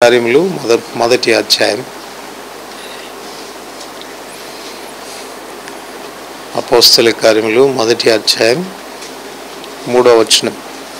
కార్యములు మొద మొదటి అధ్యాయం అపోస్తల కార్యములు మొదటి అధ్యాయం మూడవ వచనం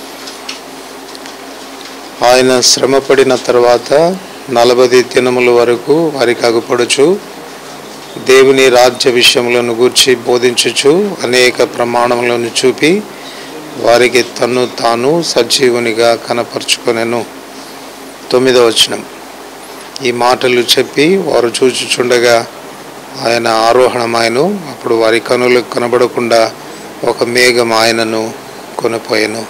ఆయన శ్రమపడిన తర్వాత నలభై దినముల వరకు వారికి అగుపడుచు దేవుని రాజ్య విషయములను గూర్చి బోధించుచు అనేక ప్రమాణములను చూపి వారికి తన్ను తాను సజీవునిగా కనపరుచుకొనెను తొమ్మిదవ వచనం ఈ మాటలు చెప్పి వారు చూచుచుండగా ఆయన ఆరోహణమాయను అప్పుడు వారి కనులకు కనబడకుండా ఒక మేఘం ఆయనను కొనిపోయాను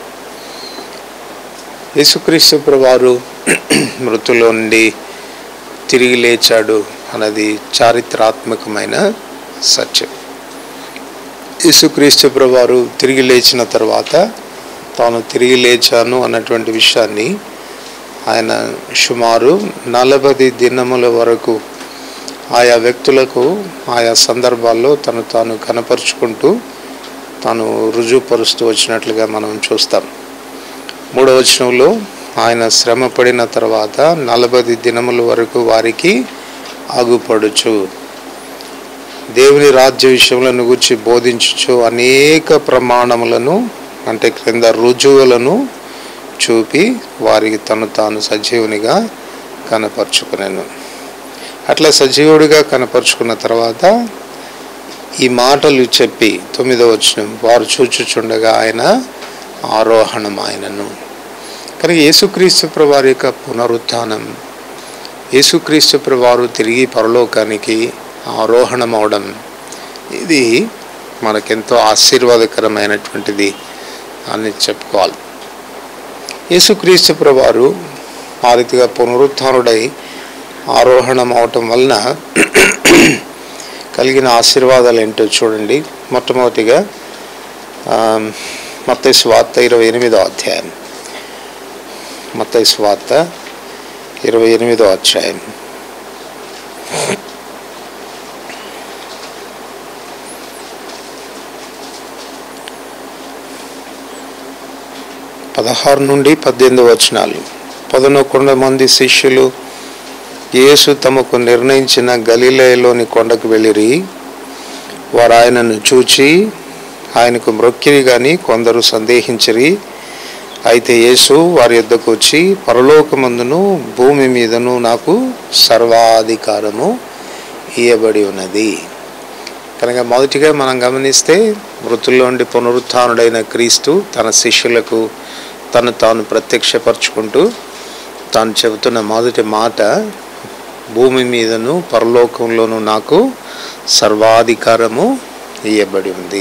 యేసుక్రీస్తు వారు మృతులో నుండి తిరిగి లేచాడు అన్నది చారిత్రాత్మకమైన సత్యం యేసుక్రీస్తు వారు తిరిగి లేచిన తర్వాత తాను తిరిగి లేచాను అన్నటువంటి విషయాన్ని ఆయన సుమారు నలభై దినముల వరకు ఆయా వ్యక్తులకు ఆయా సందర్భాల్లో తను తాను కనపరుచుకుంటూ తాను రుజువుపరుస్తూ వచ్చినట్లుగా మనం చూస్తాం మూడవ వచనంలో ఆయన శ్రమ పడిన తర్వాత నలభై దినముల వరకు వారికి ఆగుపడుచు దేవుని రాజ్య విషయములను గురించి బోధించుచు అనేక ప్రమాణములను అంటే క్రింద రుజువులను చూపి వారికి తను తాను సజీవునిగా కనపరుచుకున్నాను అట్లా సజీవుడిగా కనపరుచుకున్న తర్వాత ఈ మాటలు చెప్పి తొమ్మిదవ వచ్చిన వారు చూచుచుండగా ఆయన ఆరోహణం ఆయనను కానీ యేసుక్రీస్తు వారి యొక్క పునరుత్థానం యేసుక్రీస్తు వారు తిరిగి పరలోకానికి ఆరోహణం అవడం ఇది మనకెంతో ఆశీర్వాదకరమైనటువంటిది అని చెప్పుకోవాలి యేసుక్రీస్తు వారు ఆ రీతిగా పునరుత్థానుడై ఆరోహణం అవటం వలన కలిగిన ఆశీర్వాదాలు ఏంటో చూడండి మొట్టమొదటిగా మత్తయి స్వార్త ఇరవై ఎనిమిదో అధ్యాయం మత్తయి స్వార్త ఇరవై ఎనిమిదో అధ్యాయం పదహారు నుండి పద్దెనిమిది వచనాలు పదనొకొండ మంది శిష్యులు యేసు తమకు నిర్ణయించిన గలిలయలోని కొండకు వెళ్ళిరి వారు ఆయనను చూచి ఆయనకు మ్రొక్కిరి కానీ కొందరు సందేహించిరి అయితే యేసు వారి యొద్దకు వచ్చి పరలోకమందును భూమి మీదను నాకు సర్వాధికారము ఇయ్యబడి ఉన్నది కనుక మొదటిగా మనం గమనిస్తే మృతుల్లోండి పునరుత్డైన క్రీస్తు తన శిష్యులకు తను తాను ప్రత్యక్షపరచుకుంటూ తాను చెబుతున్న మొదటి మాట భూమి మీదను పరలోకంలోనూ నాకు సర్వాధికారము ఇయ్యబడి ఉంది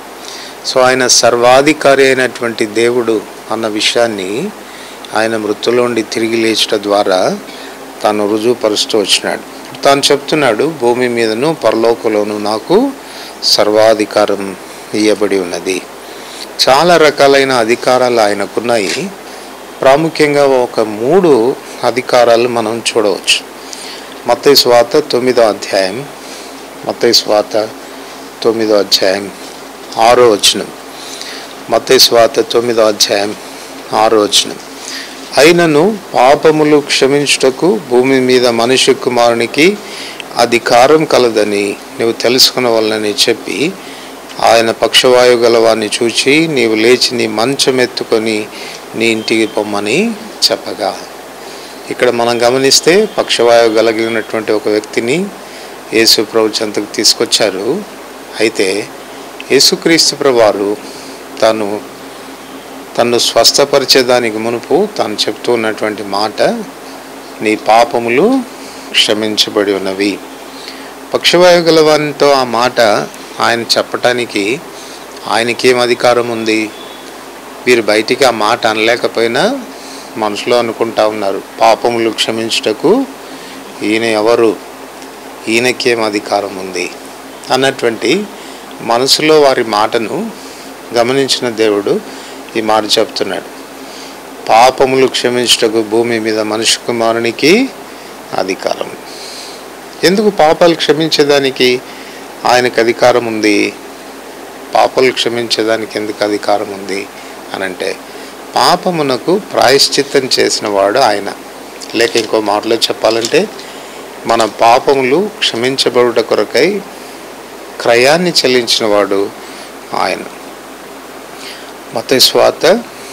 సో ఆయన సర్వాధికారి అయినటువంటి దేవుడు అన్న విషయాన్ని ఆయన మృతులోండి తిరిగి లేచడం ద్వారా తాను రుజువుపరుస్తూ వచ్చినాడు తాను చెప్తున్నాడు భూమి మీదను పరలోకంలోనూ నాకు సర్వాధికారం ఇయ్యబడి ఉన్నది చాలా రకాలైన అధికారాలు ఆయనకున్నాయి ప్రాముఖ్యంగా ఒక మూడు అధికారాలు మనం చూడవచ్చు మత్తయి స్వాత తొమ్మిదో అధ్యాయం మత్తయి స్వాత తొమ్మిదో అధ్యాయం ఆరో వచనం మత్తయి స్వాత తొమ్మిదో అధ్యాయం ఆరో వచనం అయినను పాపములు క్షమించుటకు భూమి మీద మనుష్య కుమారునికి అధికారం కలదని నువ్వు తెలుసుకున్న వలనని చెప్పి ఆయన పక్షవాయు గలవాన్ని చూచి నీవు లేచి నీ మంచం ఎత్తుకొని నీ ఇంటికి పొమ్మని చెప్పగా ఇక్కడ మనం గమనిస్తే పక్షవాయు కలిగినటువంటి ఒక వ్యక్తిని యేసు ప్రభు చెంతకు తీసుకొచ్చారు అయితే యేసుక్రీస్తు ప్రభువారు తాను తను స్వస్థపరిచేదానికి మునుపు తాను చెప్తూ ఉన్నటువంటి మాట నీ పాపములు క్షమించబడి ఉన్నవి పక్షవాయు గలవానితో ఆ మాట ఆయన చెప్పటానికి ఆయనకేం అధికారం ఉంది వీరు బయటికి ఆ మాట అనలేకపోయినా మనసులో అనుకుంటా ఉన్నారు పాపములు క్షమించుటకు ఈయన ఎవరు ఈయనకేం అధికారం ఉంది అన్నటువంటి మనసులో వారి మాటను గమనించిన దేవుడు ఈ మాట చెప్తున్నాడు పాపములు క్షమించుటకు భూమి మీద మనుష్య కుమారునికి అధికారం ఎందుకు పాపాలు క్షమించేదానికి ఆయనకు అధికారం ఉంది పాపాలు క్షమించేదానికి ఎందుకు అధికారం ఉంది అని అంటే పాపమునకు ప్రాయశ్చిత్తం చేసిన వాడు ఆయన లేక ఇంకో మాటలో చెప్పాలంటే మన పాపములు క్షమించబడుట కొరకై క్రయాన్ని చెల్లించిన వాడు ఆయన మత స్వాత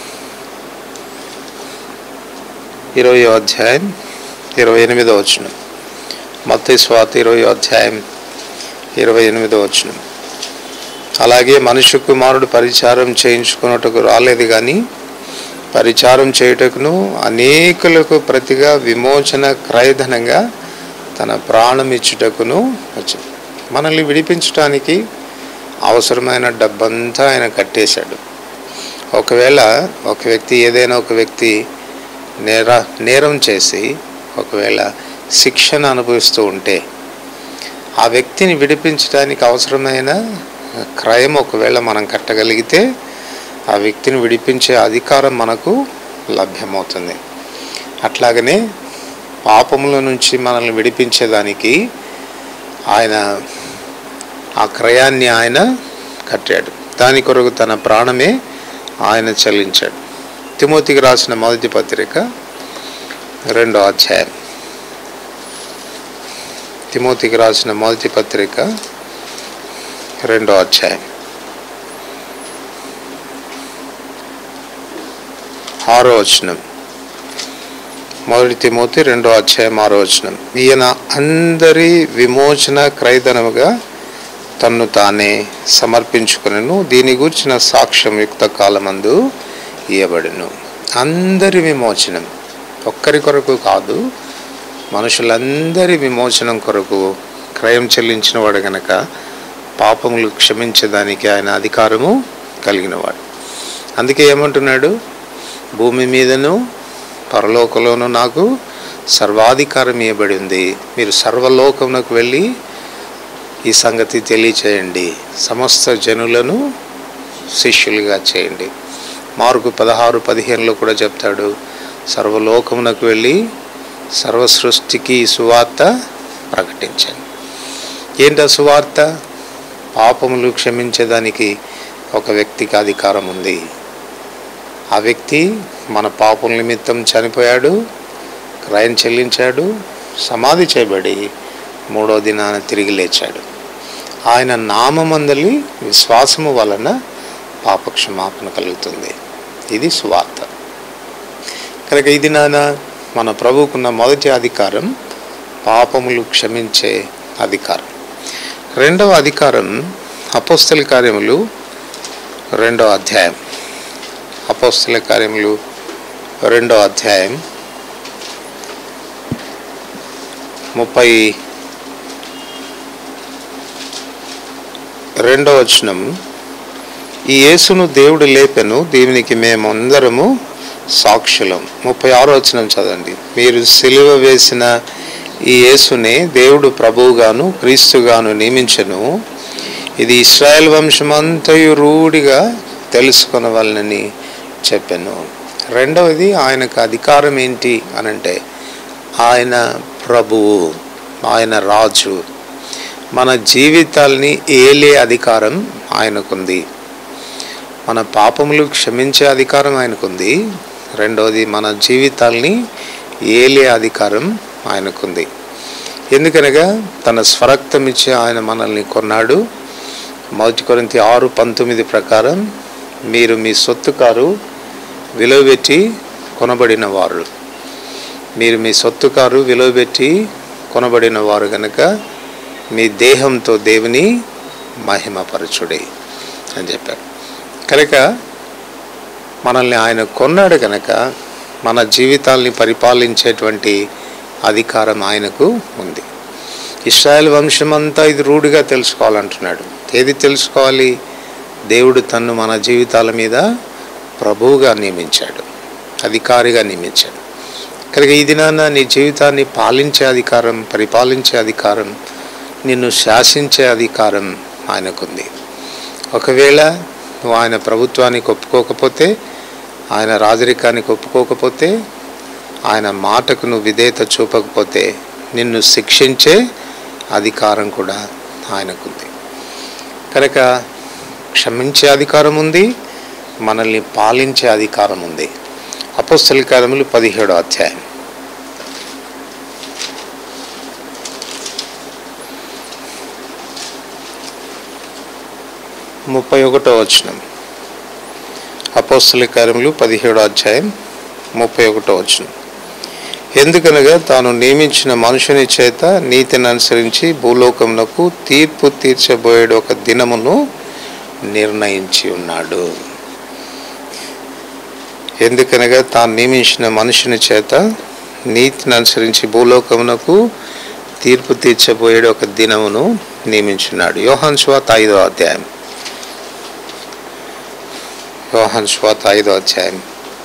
ఇరవై అధ్యాయం ఇరవై ఎనిమిదో వచ్చిన మత స్వాత ఇరవై అధ్యాయం ఇరవై ఎనిమిదో వచ్చిన అలాగే మనుష్య కుమారుడు పరిచారం చేయించుకున్నట్టుకు రాలేదు కానీ పరిచారం చేయుటకును అనేకులకు ప్రతిగా విమోచన క్రయధనంగా తన ప్రాణం ఇచ్చుటకును వచ్చింది మనల్ని విడిపించడానికి అవసరమైన డబ్బంతా ఆయన కట్టేశాడు ఒకవేళ ఒక వ్యక్తి ఏదైనా ఒక వ్యక్తి నేర నేరం చేసి ఒకవేళ శిక్షణ అనుభవిస్తూ ఉంటే ఆ వ్యక్తిని విడిపించడానికి అవసరమైన క్రయం ఒకవేళ మనం కట్టగలిగితే ఆ వ్యక్తిని విడిపించే అధికారం మనకు లభ్యమవుతుంది అట్లాగనే పాపముల నుంచి మనల్ని విడిపించేదానికి ఆయన ఆ క్రయాన్ని ఆయన కట్టాడు దాని కొరకు తన ప్రాణమే ఆయన చెల్లించాడు తిమోతికి రాసిన మొదటి పత్రిక రెండో అధ్యాయం తిమోతికి రాసిన మొదటి పత్రిక రెండో అధ్యాయం ఆరో వచనం మొదటి తిమోతి రెండో అధ్యాయం ఆరో వచనం ఈయన అందరి విమోచన క్రైదనముగా తన్ను తానే సమర్పించుకునను దీని గురించిన సాక్ష్యం యుక్త కాలమందు ఇయ్యబడును అందరి విమోచనం ఒక్కరి కొరకు కాదు మనుషులందరి విమోచనం కొరకు క్రయం చెల్లించిన వాడు గనక పాపములు క్షమించడానికి ఆయన అధికారము కలిగినవాడు అందుకే ఏమంటున్నాడు భూమి మీదను పరలోకంలోనూ నాకు సర్వాధికారం ఇవ్వబడి ఉంది మీరు సర్వలోకమునకు వెళ్ళి ఈ సంగతి తెలియచేయండి సమస్త జనులను శిష్యులుగా చేయండి మార్కు పదహారు పదిహేనులో కూడా చెప్తాడు సర్వలోకమునకు వెళ్ళి సర్వ సృష్టికి ఈ సువార్త ప్రకటించండి ఏంటి ఆ సువార్త పాపములు క్షమించేదానికి ఒక వ్యక్తికి అధికారం ఉంది ఆ వ్యక్తి మన పాపం నిమిత్తం చనిపోయాడు క్రయం చెల్లించాడు సమాధి చేయబడి మూడో దినాన తిరిగి లేచాడు ఆయన నామందలి విశ్వాసము వలన పాపక్షమాపణ కలుగుతుంది ఇది సువార్త కనుక ఇది నాన్న మన ప్రభువుకున్న మొదటి అధికారం పాపములు క్షమించే అధికారం రెండవ అధికారం అపోస్తల కార్యములు రెండవ అధ్యాయం అపోస్తల కార్యములు రెండవ అధ్యాయం ముప్పై రెండవ వచనం ఈ యేసును దేవుడు లేపెను దీనికి మేమందరము సాక్షులం ముప్పై ఆరో వచనం చదవండి మీరు సిలువ వేసిన ఈ యేసునే దేవుడు ప్రభువుగాను క్రీస్తుగాను నియమించను ఇది ఇస్రాయల్ వంశమంతయు రూఢిగా తెలుసుకొనవలనని చెప్పాను రెండవది ఆయనకు అధికారం ఏంటి అనంటే ఆయన ప్రభువు ఆయన రాజు మన జీవితాల్ని ఏలే అధికారం ఆయనకుంది మన పాపములు క్షమించే అధికారం ఆయనకుంది రెండవది మన జీవితాల్ని ఏలే అధికారం ఆయనకుంది ఎందుకనగా తన స్వరక్తం ఇచ్చి ఆయన మనల్ని కొన్నాడు మొదటి కొరింతి ఆరు పంతొమ్మిది ప్రకారం మీరు మీ సొత్తు కారు విలువ పెట్టి కొనబడిన వారు మీరు మీ సొత్తు కారు విలువ పెట్టి కొనబడిన వారు గనక మీ దేహంతో దేవుని మహిమపరచుడే అని చెప్పారు కనుక మనల్ని ఆయన కొన్నాడు కనుక మన జీవితాల్ని పరిపాలించేటువంటి అధికారం ఆయనకు ఉంది ఇస్రాయల్ వంశమంతా ఇది రూఢిగా తెలుసుకోవాలంటున్నాడు ఏది తెలుసుకోవాలి దేవుడు తన్ను మన జీవితాల మీద ప్రభువుగా నియమించాడు అధికారిగా నియమించాడు కనుక ఈ దినాన నీ జీవితాన్ని పాలించే అధికారం పరిపాలించే అధికారం నిన్ను శాసించే అధికారం ఆయనకుంది ఒకవేళ నువ్వు ఆయన ప్రభుత్వానికి ఒప్పుకోకపోతే ఆయన రాజరికానికి ఒప్పుకోకపోతే ఆయన మాటకు నువ్వు విధేయత చూపకపోతే నిన్ను శిక్షించే అధికారం కూడా ఆయనకుంది కనుక క్షమించే అధికారం ఉంది మనల్ని పాలించే అధికారం ఉంది అపోస్తల కార్యములు పదిహేడో అధ్యాయం ముప్పై ఒకటో వచనం అపోస్తుల కార్యములు పదిహేడో అధ్యాయం ముప్పై ఒకటో వచనం ఎందుకనగా తాను నియమించిన మనుషుని చేత నీతిని అనుసరించి భూలోకమునకు తీర్పు తీర్చబోయేడు ఒక దినమును నిర్ణయించి ఉన్నాడు ఎందుకనగా తాను నియమించిన మనుషుని చేత నీతిని అనుసరించి భూలోకమునకు తీర్పు తీర్చబోయేడు ఒక దినమును నియమించున్నాడు యోహాన్ స్వాత ఐదో అధ్యాయం యోహాన్ స్వాత ఐదో అధ్యాయం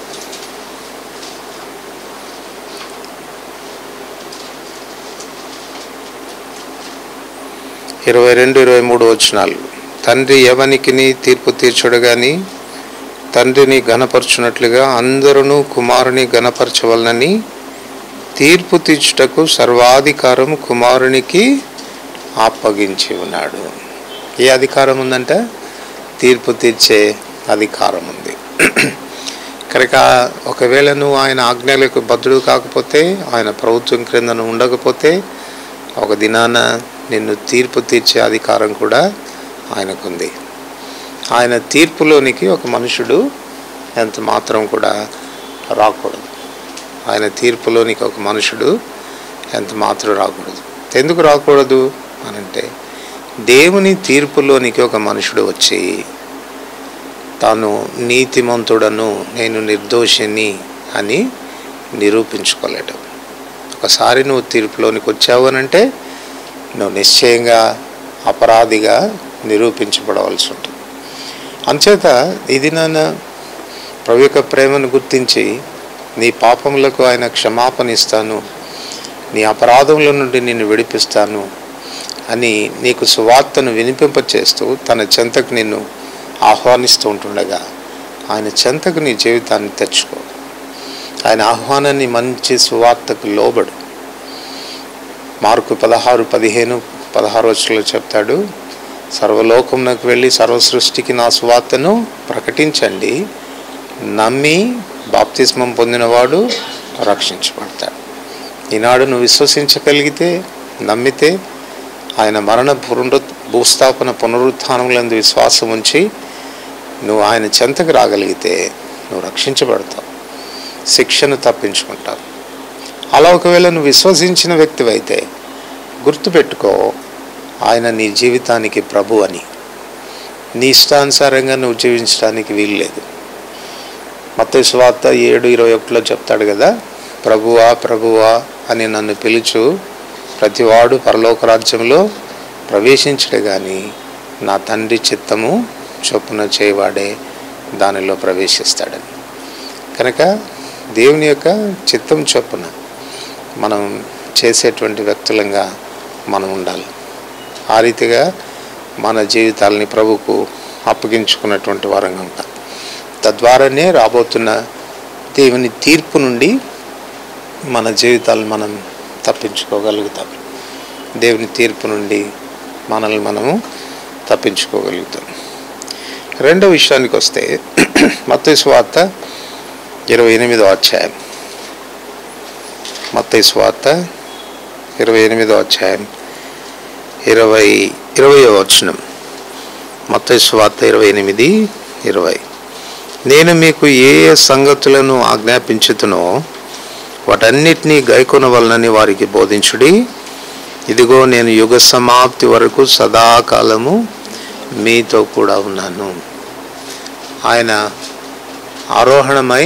ఇరవై రెండు ఇరవై మూడు వచనాలు తండ్రి ఎవనికిని తీర్పు తీర్చుడు గాని తండ్రిని గణపరచునట్లుగా అందరూ కుమారుని గణపరచవలనని తీర్పు తీర్చుటకు సర్వాధికారం కుమారునికి అప్పగించి ఉన్నాడు ఏ అధికారం ఉందంటే తీర్పు తీర్చే అధికారం ఉంది కనుక ఒకవేళ నువ్వు ఆయన ఆజ్ఞలకు బద్దుడు కాకపోతే ఆయన ప్రభుత్వం క్రింద నువ్వు ఉండకపోతే ఒక దినాన నిన్ను తీర్పు తీర్చే అధికారం కూడా ఆయనకుంది ఆయన తీర్పులోనికి ఒక మనుషుడు ఎంత మాత్రం కూడా రాకూడదు ఆయన తీర్పులోనికి ఒక మనుషుడు ఎంత మాత్రం రాకూడదు ఎందుకు రాకూడదు అనంటే దేవుని తీర్పులోనికి ఒక మనుషుడు వచ్చి తాను నీతిమంతుడను నేను నిర్దోషిని అని నిరూపించుకోలేడు ఒకసారి నువ్వు తీర్పులోనికి వచ్చావు అనంటే నువ్వు నిశ్చయంగా అపరాధిగా నిరూపించబడవలసి ఉంటుంది అంచేత ఇది నాన్న ప్రభు యొక్క ప్రేమను గుర్తించి నీ పాపములకు ఆయన క్షమాపణ ఇస్తాను నీ అపరాధముల నుండి నిన్ను విడిపిస్తాను అని నీకు సువార్తను వినిపింపచేస్తూ తన చెంతకు నిన్ను ఆహ్వానిస్తూ ఉంటుండగా ఆయన చెంతకు నీ జీవితాన్ని తెచ్చుకో ఆయన ఆహ్వానాన్ని మంచి సువార్తకు లోబడు మార్కు పదహారు పదిహేను పదహారు వచ్చులో చెప్తాడు సర్వలోకమునకు వెళ్ళి సర్వ సృష్టికి నా సువార్తను ప్రకటించండి నమ్మి బాప్తిస్మం పొందినవాడు రక్షించబడతాడు ఈనాడు నువ్వు విశ్వసించగలిగితే నమ్మితే ఆయన మరణ పునరు భూస్థాపన పునరుత్థానములందు విశ్వాసం ఉంచి నువ్వు ఆయన చెంతకు రాగలిగితే నువ్వు రక్షించబడతావు శిక్షను తప్పించుకుంటావు అలా ఒకవేళ నువ్వు విశ్వసించిన వ్యక్తివైతే గుర్తుపెట్టుకో ఆయన నీ జీవితానికి ప్రభు అని నీ ఇష్టానుసారంగా నువ్వు జీవించడానికి వీల్లేదు మత స్వార్త ఏడు ఇరవై ఒకటిలో చెప్తాడు కదా ప్రభువా ప్రభువా అని నన్ను పిలుచు ప్రతివాడు పరలోక రాజ్యంలో ప్రవేశించడే కానీ నా తండ్రి చిత్తము చొప్పున చేయవాడే దానిలో ప్రవేశిస్తాడని కనుక దేవుని యొక్క చిత్తం చొప్పున మనం చేసేటువంటి వ్యక్తులంగా మనం ఉండాలి ఆ రీతిగా మన జీవితాలని ప్రభుకు అప్పగించుకున్నటువంటి వారంగా ఉంటాం తద్వారానే రాబోతున్న దేవుని తీర్పు నుండి మన జీవితాలను మనం తప్పించుకోగలుగుతాం దేవుని తీర్పు నుండి మనల్ని మనము తప్పించుకోగలుగుతాం రెండో విషయానికి వస్తే మత్తయి స్వార్త ఇరవై ఎనిమిదో అధ్యాయం మత్తయి స్వార్త ఇరవై ఎనిమిదో అధ్యాయం ఇరవై ఇరవయో వచనం మత్తయి స్వార్త ఇరవై ఎనిమిది ఇరవై నేను మీకు ఏ ఏ సంగతులను ఆజ్ఞాపించుతునో వాటన్నిటినీ గైకొనవలనని వారికి బోధించుడి ఇదిగో నేను యుగ సమాప్తి వరకు సదాకాలము మీతో కూడా ఉన్నాను ఆయన ఆరోహణమై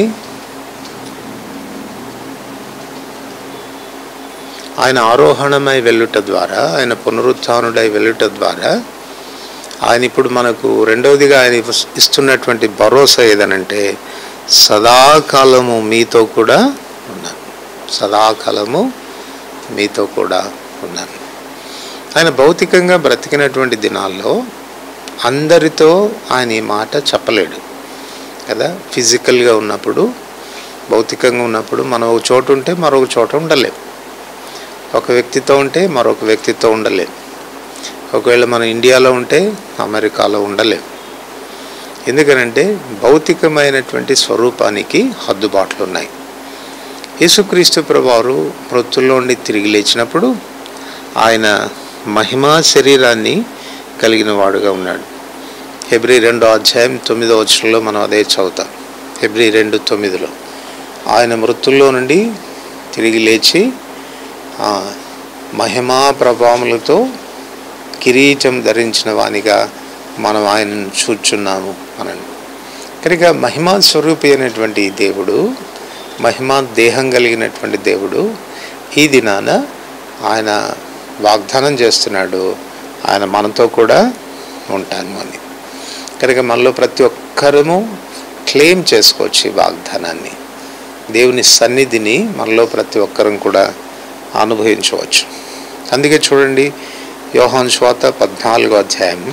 ఆయన ఆరోహణమై వెళ్ళుట ద్వారా ఆయన పునరుత్డై వెళ్ళుట ద్వారా ఆయన ఇప్పుడు మనకు రెండవదిగా ఆయన ఇస్తున్నటువంటి భరోసా ఏదనంటే సదాకాలము మీతో కూడా ఉన్నాను సదాకాలము మీతో కూడా ఉన్నాను ఆయన భౌతికంగా బ్రతికినటువంటి దినాల్లో అందరితో ఆయన ఈ మాట చెప్పలేడు కదా ఫిజికల్గా ఉన్నప్పుడు భౌతికంగా ఉన్నప్పుడు మనం ఒక చోట ఉంటే మరొక చోట ఉండలేం ఒక వ్యక్తితో ఉంటే మరొక వ్యక్తితో ఉండలేం ఒకవేళ మనం ఇండియాలో ఉంటే అమెరికాలో ఉండలేం ఎందుకనంటే భౌతికమైనటువంటి స్వరూపానికి హద్దుబాట్లు ఉన్నాయి యేసుక్రీస్తు ప్రభువారు మృతుల్లోండి తిరిగి లేచినప్పుడు ఆయన మహిమా శరీరాన్ని కలిగిన వాడుగా ఉన్నాడు హెబ్రి రెండో అధ్యాయం తొమ్మిదో వచనంలో మనం అదే చదువుతాం హెబ్రి రెండు తొమ్మిదిలో ఆయన మృతుల్లో నుండి తిరిగి లేచి ఆ, మహిమా ప్రభావములతో కిరీటం ధరించిన వానిగా మనం ఆయనను చూచున్నాము అనండి కనుక మహిమా స్వరూపి అయినటువంటి ఈ దేవుడు మహిమా దేహం కలిగినటువంటి దేవుడు ఈ దినాన ఆయన వాగ్దానం చేస్తున్నాడు ఆయన మనతో కూడా ఉంటాను అని కనుక మనలో ప్రతి ఒక్కరము క్లెయిమ్ చేసుకోవచ్చు ఈ వాగ్దానాన్ని దేవుని సన్నిధిని మనలో ప్రతి ఒక్కరం కూడా అనుభవించవచ్చు అందుకే చూడండి యోహాన్ శ్వాత పద్నాలుగో అధ్యాయం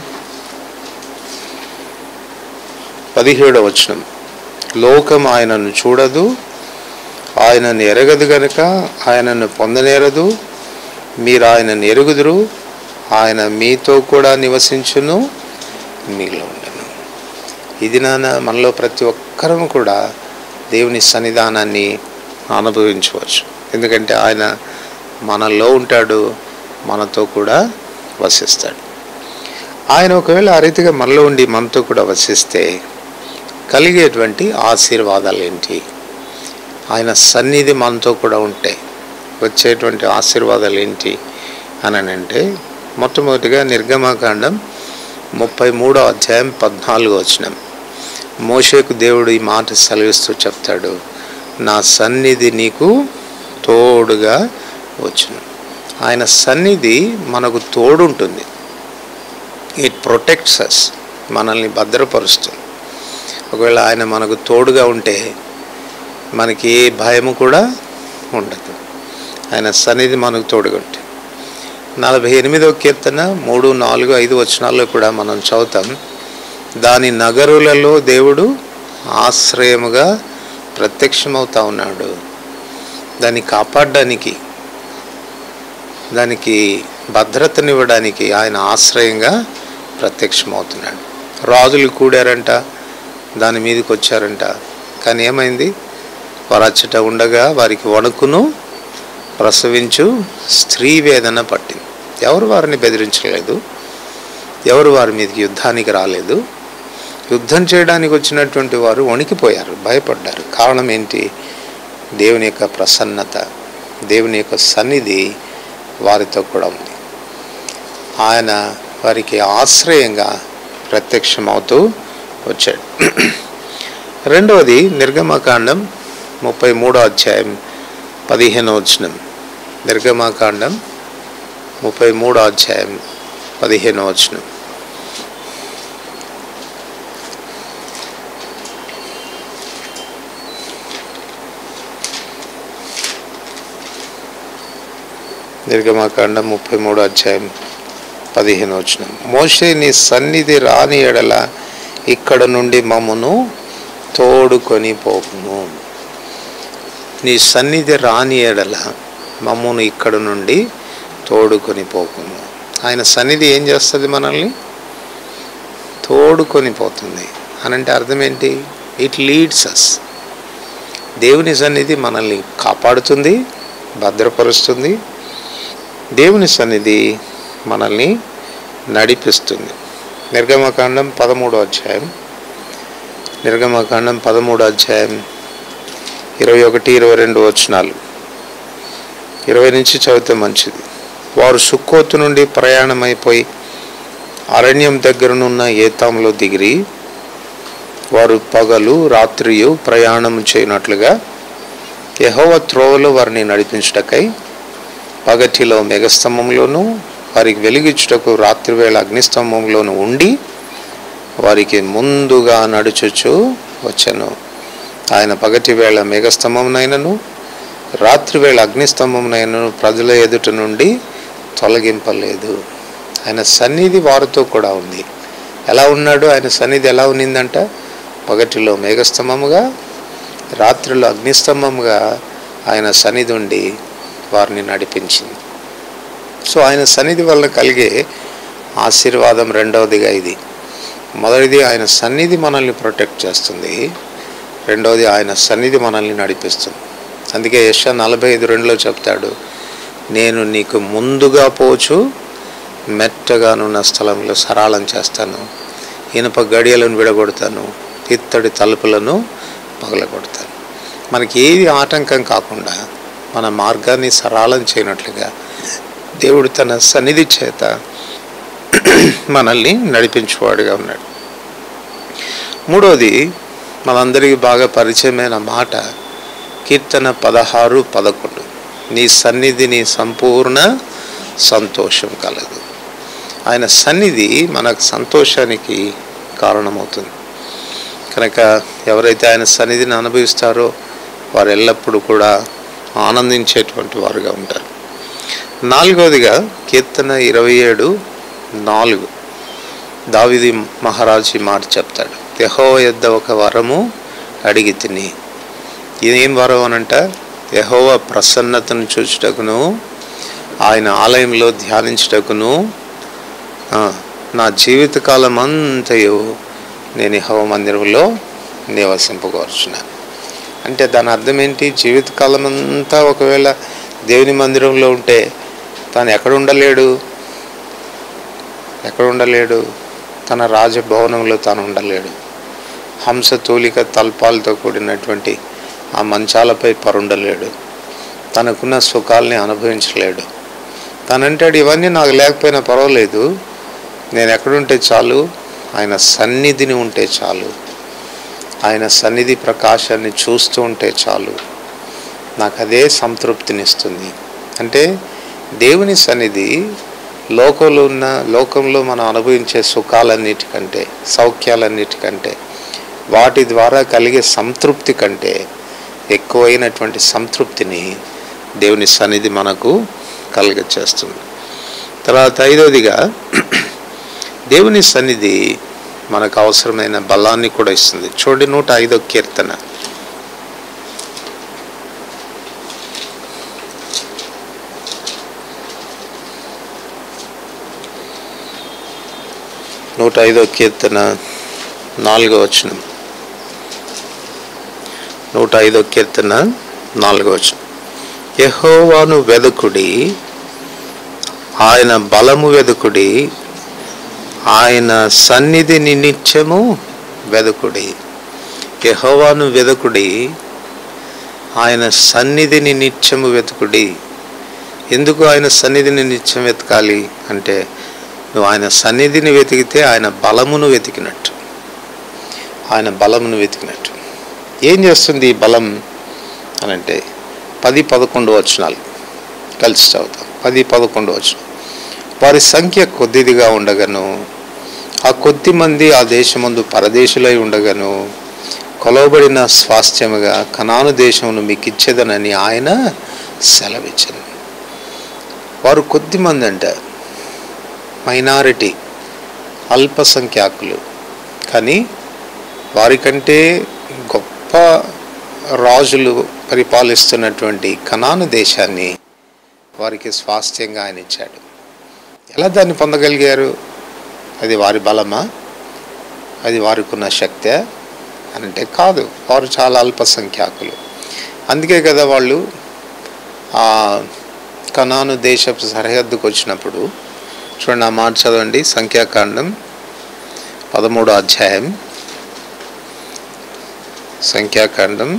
పదిహేడవ వచనం లోకం ఆయనను చూడదు ఆయనను ఎరగదు గనుక ఆయనను పొందనేరదు మీరు ఆయనను ఎరుగుదురు ఆయన మీతో కూడా నివసించును మీలో ఉండను ఇది నాన్న మనలో ప్రతి ఒక్కరం కూడా దేవుని సన్నిధానాన్ని అనుభవించవచ్చు ఎందుకంటే ఆయన మనలో ఉంటాడు మనతో కూడా వసిస్తాడు ఆయన ఒకవేళ ఆ రీతిగా మనలో ఉండి మనతో కూడా వసిస్తే కలిగేటువంటి ఆశీర్వాదాలు ఏంటి ఆయన సన్నిధి మనతో కూడా ఉంటే వచ్చేటువంటి ఆశీర్వాదాలు ఏంటి అని అంటే మొట్టమొదటిగా నిర్గమకాండం ముప్పై మూడో అధ్యాయం పద్నాలుగో వచనం మోషేకు దేవుడు ఈ మాట సెలవిస్తూ చెప్తాడు నా సన్నిధి నీకు తోడుగా వచ్చును ఆయన సన్నిధి మనకు తోడుంటుంది ఇట్ ప్రొటెక్ట్స్ అస్ మనల్ని భద్రపరుస్తుంది ఒకవేళ ఆయన మనకు తోడుగా ఉంటే మనకి ఏ భయము కూడా ఉండదు ఆయన సన్నిధి మనకు తోడుగా ఉంటే నలభై ఎనిమిదవ కీర్తన మూడు నాలుగు ఐదు వచనాల్లో కూడా మనం చదువుతాం దాని నగరులలో దేవుడు ఆశ్రయముగా ప్రత్యక్షమవుతా ఉన్నాడు దాన్ని కాపాడడానికి దానికి భద్రతనివ్వడానికి ఆయన ఆశ్రయంగా ప్రత్యక్షమవుతున్నాడు రాజులు కూడారంట దాని మీదకి వచ్చారంట కానీ ఏమైంది వారు అచ్చట ఉండగా వారికి వణుకును ప్రసవించు స్త్రీ వేదన పట్టింది ఎవరు వారిని బెదిరించలేదు ఎవరు వారి మీదకి యుద్ధానికి రాలేదు యుద్ధం చేయడానికి వచ్చినటువంటి వారు వణికిపోయారు భయపడ్డారు కారణం ఏంటి దేవుని యొక్క ప్రసన్నత దేవుని యొక్క సన్నిధి వారితో కూడా ఉంది ఆయన వారికి ఆశ్రయంగా ప్రత్యక్షమవుతూ వచ్చాడు రెండవది నిర్గమకాండం ముప్పై మూడో అధ్యాయం పదిహేనో వచనం నిర్గమకాండం ముప్పై మూడో అధ్యాయం పదిహేనో వచనం నిర్గమకాండం ముప్పై మూడో అధ్యాయం పదిహేను వచనం మోషే నీ సన్నిధి రాని ఎడల ఇక్కడ నుండి మమ్మను తోడుకొని పోకుము నీ సన్నిధి రాని ఎడల మమ్మను ఇక్కడ నుండి తోడుకొని పోకుము ఆయన సన్నిధి ఏం చేస్తుంది మనల్ని తోడుకొని పోతుంది అనంటే అర్థం ఏంటి ఇట్ లీడ్స్ అస్ దేవుని సన్నిధి మనల్ని కాపాడుతుంది భద్రపరుస్తుంది దేవుని సన్నిధి మనల్ని నడిపిస్తుంది నిర్గమకాండం పదమూడో అధ్యాయం నిర్గమకాండం పదమూడో అధ్యాయం ఇరవై ఒకటి ఇరవై రెండు వచనాలు ఇరవై నుంచి చదివితే మంచిది వారు సుక్కోతు నుండి ప్రయాణమైపోయి అరణ్యం దగ్గరనున్న ఏతాంలో దిగిరి వారు పగలు రాత్రియు ప్రయాణం చేయనట్లుగా యహోవ త్రోవలో వారిని నడిపించుటకై పగటిలో మెగస్తంభంలోను వారికి వెలిగించుటకు రాత్రివేళ అగ్నిస్తంభంలోను ఉండి వారికి ముందుగా నడుచుచు వచ్చాను ఆయన పగటి వేళ మేఘస్తంభమునైనను రాత్రివేళ అగ్నిస్తంభమునైనను ప్రజల ఎదుట నుండి తొలగింపలేదు ఆయన సన్నిధి వారితో కూడా ఉంది ఎలా ఉన్నాడు ఆయన సన్నిధి ఎలా ఉన్నిందంట పగటిలో మేఘస్తంభముగా రాత్రిలో అగ్నిస్తంభముగా ఆయన సన్నిధి ఉండి వారిని నడిపించింది సో ఆయన సన్నిధి వల్ల కలిగే ఆశీర్వాదం రెండవదిగా ఇది మొదటిది ఆయన సన్నిధి మనల్ని ప్రొటెక్ట్ చేస్తుంది రెండవది ఆయన సన్నిధి మనల్ని నడిపిస్తుంది అందుకే యశ నలభై ఐదు రెండులో చెప్తాడు నేను నీకు ముందుగా పోచు మెట్టగానున్న స్థలంలో సరళం చేస్తాను ఇనుప గడియలను విడగొడతాను ఇత్తడి తలుపులను పగలగొడతాను మనకి ఏది ఆటంకం కాకుండా మన మార్గాన్ని సరళం చేయనట్లుగా దేవుడు తన సన్నిధి చేత మనల్ని నడిపించేవాడుగా ఉన్నాడు మూడోది మనందరికీ బాగా పరిచయమైన మాట కీర్తన పదహారు పదకొండు నీ సన్నిధిని సంపూర్ణ సంతోషం కలదు ఆయన సన్నిధి మనకు సంతోషానికి కారణమవుతుంది కనుక ఎవరైతే ఆయన సన్నిధిని అనుభవిస్తారో వారు ఎల్లప్పుడూ కూడా ఆనందించేటువంటి వారుగా ఉంటారు నాలుగవదిగా కీర్తన ఇరవై ఏడు నాలుగు దావిది మహారాజు ఈ మాట చెప్తాడు యహో యొద్ద ఒక వరము అడిగి తిని ఇదేం వరం అనంట యహోవ ప్రసన్నతను చూచుటకును ఆయన ఆలయంలో ధ్యానించుటకును ఆ, నా జీవితకాలం అంతయు నేను యెహోవా మందిరంలో నివసింపకోరుచున్నాను అంటే దాని అర్థం ఏంటి జీవితకాలం అంతా ఒకవేళ దేవుని మందిరంలో ఉంటే తాను ఎక్కడ ఉండలేడు ఎక్కడ ఉండలేడు తన రాజభవనంలో తాను ఉండలేడు హంస తూలిక తల్పాలతో కూడినటువంటి ఆ మంచాలపై పరుండలేడు తనకున్న సుఖాల్ని అనుభవించలేడు తనంటాడు ఇవన్నీ నాకు లేకపోయినా పర్వాలేదు నేను ఎక్కడుంటే చాలు ఆయన సన్నిధిని ఉంటే చాలు ఆయన సన్నిధి ప్రకాశాన్ని చూస్తూ ఉంటే చాలు నాకు అదే సంతృప్తినిస్తుంది అంటే దేవుని సన్నిధి లోకంలో ఉన్న లోకంలో మనం అనుభవించే సుఖాలన్నిటికంటే సౌఖ్యాలన్నిటికంటే వాటి ద్వారా కలిగే సంతృప్తి కంటే ఎక్కువైనటువంటి సంతృప్తిని దేవుని సన్నిధి మనకు కలిగచేస్తుంది తర్వాత ఐదవదిగా దేవుని సన్నిధి మనకు అవసరమైన బలాన్ని కూడా ఇస్తుంది చూడండి నూట ఐదో కీర్తన నూట ఐదో కీర్తన నాలుగో వచనం నూట ఐదో కీర్తన నాలుగో వచనం యెహోవాను వెదకుడి ఆయన బలము వెదకుడి ఆయన సన్నిధిని నిత్యము వెదకుడి యెహోవాను వెదకుడి ఆయన సన్నిధిని నిత్యము వెతుకుడి ఎందుకు ఆయన సన్నిధిని నిత్యం వెతకాలి అంటే నువ్వు ఆయన సన్నిధిని వెతికితే ఆయన బలమును వెతికినట్టు ఆయన బలమును వెతికినట్టు ఏం చేస్తుంది ఈ బలం అని అంటే పది పదకొండు వచనాలు కలిసి చదువుతాం పది పదకొండు వచనం వారి సంఖ్య కొద్దిదిగా ఉండగను ఆ కొద్ది మంది ఆ దేశమందు పరదేశులై ఉండగను కొలవబడిన స్వాస్థ్యముగా కనాను దేశమును మీకు ఇచ్చేదనని ఆయన సెలవిచ్చను వారు కొద్ది మంది అంటారు మైనారిటీ అల్పసంఖ్యాకులు కానీ వారికంటే గొప్ప రాజులు పరిపాలిస్తున్నటువంటి కనాను దేశాన్ని వారికి స్వాస్థ్యంగా ఆయన ఇచ్చాడు ఎలా దాన్ని పొందగలిగారు అది వారి బలమా అది వారికి ఉన్న శక్తే అని అంటే కాదు వారు చాలా అల్పసంఖ్యాకులు అందుకే కదా వాళ్ళు ఆ కనాను దేశపు సరిహద్దుకు వచ్చినప్పుడు చూడండి ఆ మాట చదవండి సంఖ్యాకాండం పదమూడో అధ్యాయం సంఖ్యాకాండం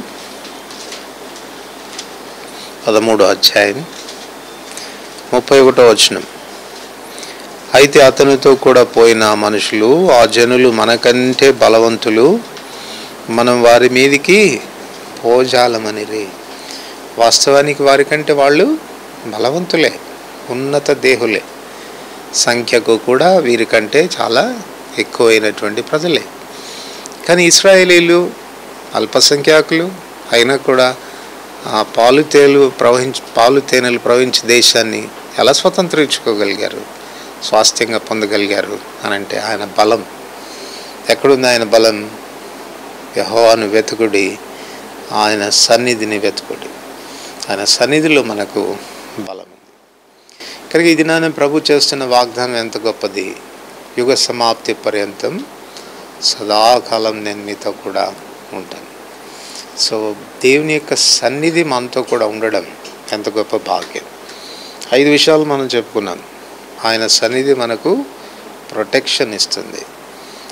పదమూడో అధ్యాయం ముప్పై ఒకటో వచనం అయితే అతనితో కూడా పోయిన ఆ మనుషులు ఆ జనులు మనకంటే బలవంతులు మనం వారి మీదికి పోజాలమనిరి వాస్తవానికి వారికంటే వాళ్ళు బలవంతులే ఉన్నత దేహులే సంఖ్యకు కూడా వీరికంటే చాలా ఎక్కువైనటువంటి ప్రజలే కానీ ఇస్రాయేలీలు అల్పసంఖ్యాకులు అయినా కూడా ఆ పాలు తేలు ప్రవహించి పాలు తేనెలు ప్రవహించే దేశాన్ని ఎలా స్వతంత్రించుకోగలిగారు స్వాస్థ్యంగా పొందగలిగారు అని అంటే ఆయన బలం ఎక్కడుంది ఆయన బలం యహోవాను వెతుకుడి ఆయన సన్నిధిని వెతుకుడి ఆయన సన్నిధిలో మనకు బలం ఉంది కనుక ఈ దినాన ప్రభు చేస్తున్న వాగ్దానం ఎంత గొప్పది యుగ సమాప్తి పర్యంతం సదాకాలం నేను మీతో కూడా ఉంటాను సో దేవుని యొక్క సన్నిధి మనతో కూడా ఉండడం ఎంత గొప్ప భాగ్యం ఐదు విషయాలు మనం చెప్పుకున్నాం ఆయన సన్నిధి మనకు ప్రొటెక్షన్ ఇస్తుంది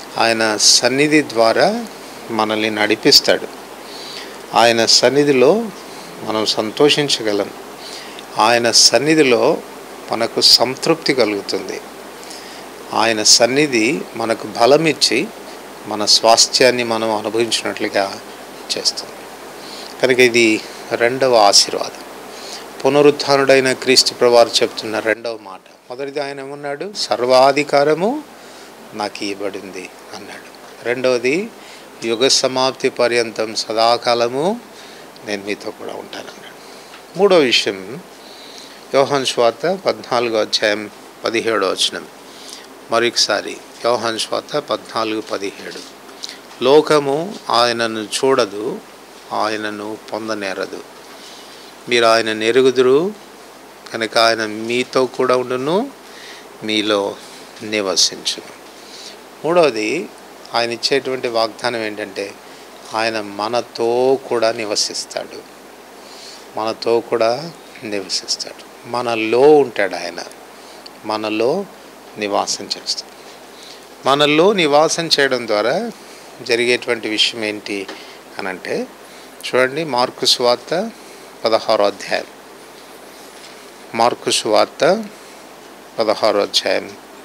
ఆయన సన్నిధి ద్వారా మనల్ని నడిపిస్తాడు ఆయన సన్నిధిలో మనం సంతోషించగలం ఆయన సన్నిధిలో మనకు సంతృప్తి కలుగుతుంది ఆయన సన్నిధి మనకు బలం ఇచ్చి మన స్వాస్థ్యాన్ని మనం అనుభవించినట్లుగా చేస్తుంది కనుక ఇది రెండవ ఆశీర్వాదం పునరుత్డైన క్రీస్తు ప్రవారు చెప్తున్న రెండవ మాట మొదటిది ఆయన ఏమన్నాడు సర్వాధికారము నాకు ఇవ్వబడింది అన్నాడు రెండవది యుగ సమాప్తి పర్యంతం సదాకాలము నేను మీతో కూడా ఉంటానన్నాడు మూడో విషయం యోహన్ స్వాత పద్నాలుగో అధ్యాయం పదిహేడో వచనం మరొకసారి యోహన్ స్వాత పద్నాలుగు పదిహేడు లోకము ఆయనను చూడదు ఆయనను పొందనేరదు మీరు ఆయన నెరుగుదురు కనుక ఆయన మీతో కూడా ఉండును మీలో నివసించును మూడవది ఆయన ఇచ్చేటువంటి వాగ్దానం ఏంటంటే ఆయన మనతో కూడా నివసిస్తాడు మనతో కూడా నివసిస్తాడు మనలో ఉంటాడు ఆయన మనలో నివాసం చేస్తాడు మనలో నివాసం చేయడం ద్వారా జరిగేటువంటి విషయం ఏంటి అని అంటే చూడండి మార్కు సువార్త పదహారో అధ్యాయం మార్కు సువార్త పదహారో అధ్యాయం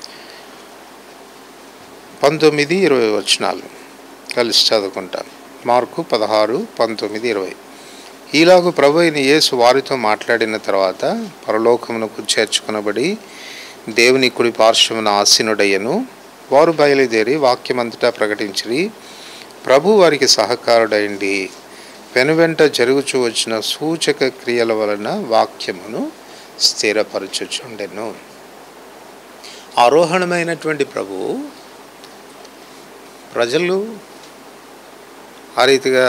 పంతొమ్మిది ఇరవై వచనాలు కలిసి చదువుకుంటాం మార్కు పదహారు పంతొమ్మిది ఇరవై ఈలాగు ప్రభు అయిన యేసు వారితో మాట్లాడిన తర్వాత పరలోకమునకు చేర్చుకునబడి దేవుని కుడి పార్శ్వమున ఆసీనుడయ్యను వారు బయలుదేరి వాక్యమంతటా ప్రకటించిరి ప్రభు వారికి సహకారుడైండి వెనువెంట జరుగుచూ వచ్చిన సూచక క్రియల వలన వాక్యమును స్థిరపరచుచుండెను ఆరోహణమైనటువంటి ప్రభు ప్రజలు ఆ రీతిగా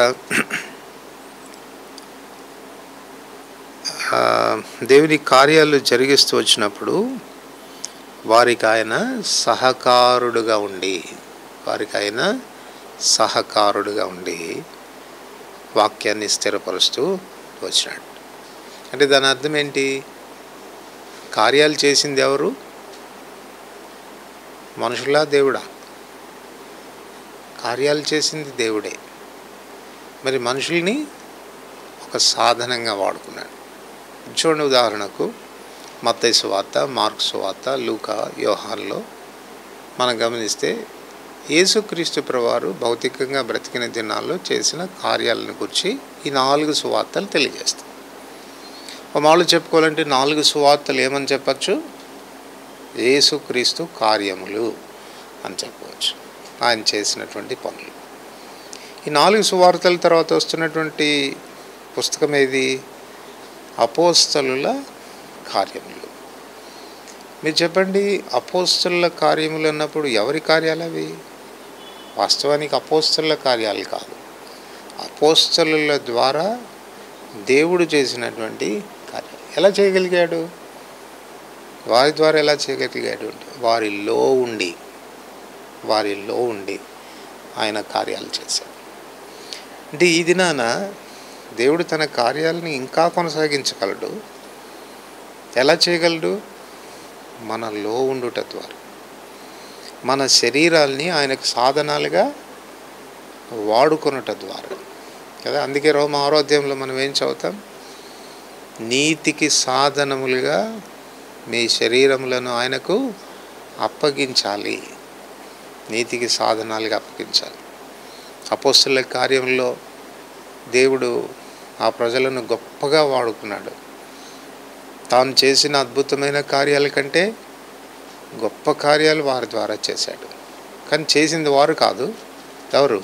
ఆ, దేవుని కార్యాలు జరిగిస్తూ వచ్చినప్పుడు వారికి ఆయన సహకారుడుగా ఉండి వారికి ఆయన సహకారుడుగా ఉండి వాక్యాన్ని స్థిరపరుస్తూ వచ్చినాడు అంటే దాని అర్థం ఏంటి కార్యాలు చేసింది ఎవరు మనుషులా దేవుడా కార్యాలు చేసింది దేవుడే మరి మనుషుల్ని ఒక సాధనంగా వాడుకున్నాడు చూడండి ఉదాహరణకు మత్తయి సువార్త మార్క్ సువార్త లూకా యోహాన్లో మనం గమనిస్తే యేసుక్రీస్తు ప్రవారు భౌతికంగా బ్రతికిన దినాల్లో చేసిన కార్యాలను గురించి ఈ నాలుగు సువార్తలు తెలియజేస్తాయి ఒక మామూలు చెప్పుకోవాలంటే నాలుగు సువార్తలు ఏమని చెప్పచ్చు యేసుక్రీస్తు కార్యములు అని చెప్పవచ్చు ఆయన చేసినటువంటి పనులు ఈ నాలుగు సువార్తల తర్వాత వస్తున్నటువంటి పుస్తకం ఏది అపోస్తలుల కార్యములు మీరు చెప్పండి అపోస్తలుల కార్యములు అన్నప్పుడు ఎవరి కార్యాలు అవి వాస్తవానికి అపోస్తలుల కార్యాలు కాదు అపోస్తలుల ద్వారా దేవుడు చేసినటువంటి కార్యాలు ఎలా చేయగలిగాడు వారి ద్వారా ఎలా చేయగలిగాడు అంటే వారిలో ఉండి వారిలో ఉండి ఆయన కార్యాలు చేశాడు అంటే ఈ దినాన దేవుడు తన కార్యాలని ఇంకా కొనసాగించగలడు ఎలా చేయగలడు మనలో ఉండుట ద్వారా మన శరీరాల్ని ఆయనకు సాధనాలుగా వాడుకొనుట ద్వారా కదా అందుకే రోమ ఆరోగ్యంలో మనం ఏం చదువుతాం నీతికి సాధనములుగా మీ శరీరములను ఆయనకు అప్పగించాలి నీతికి సాధనాలుగా అప్పగించాలి అపోస్తుల కార్యంలో దేవుడు ఆ ప్రజలను గొప్పగా వాడుకున్నాడు తాను చేసిన అద్భుతమైన కార్యాల కంటే గొప్ప కార్యాలు వారి ద్వారా చేశాడు కానీ చేసింది వారు కాదు ఎవరు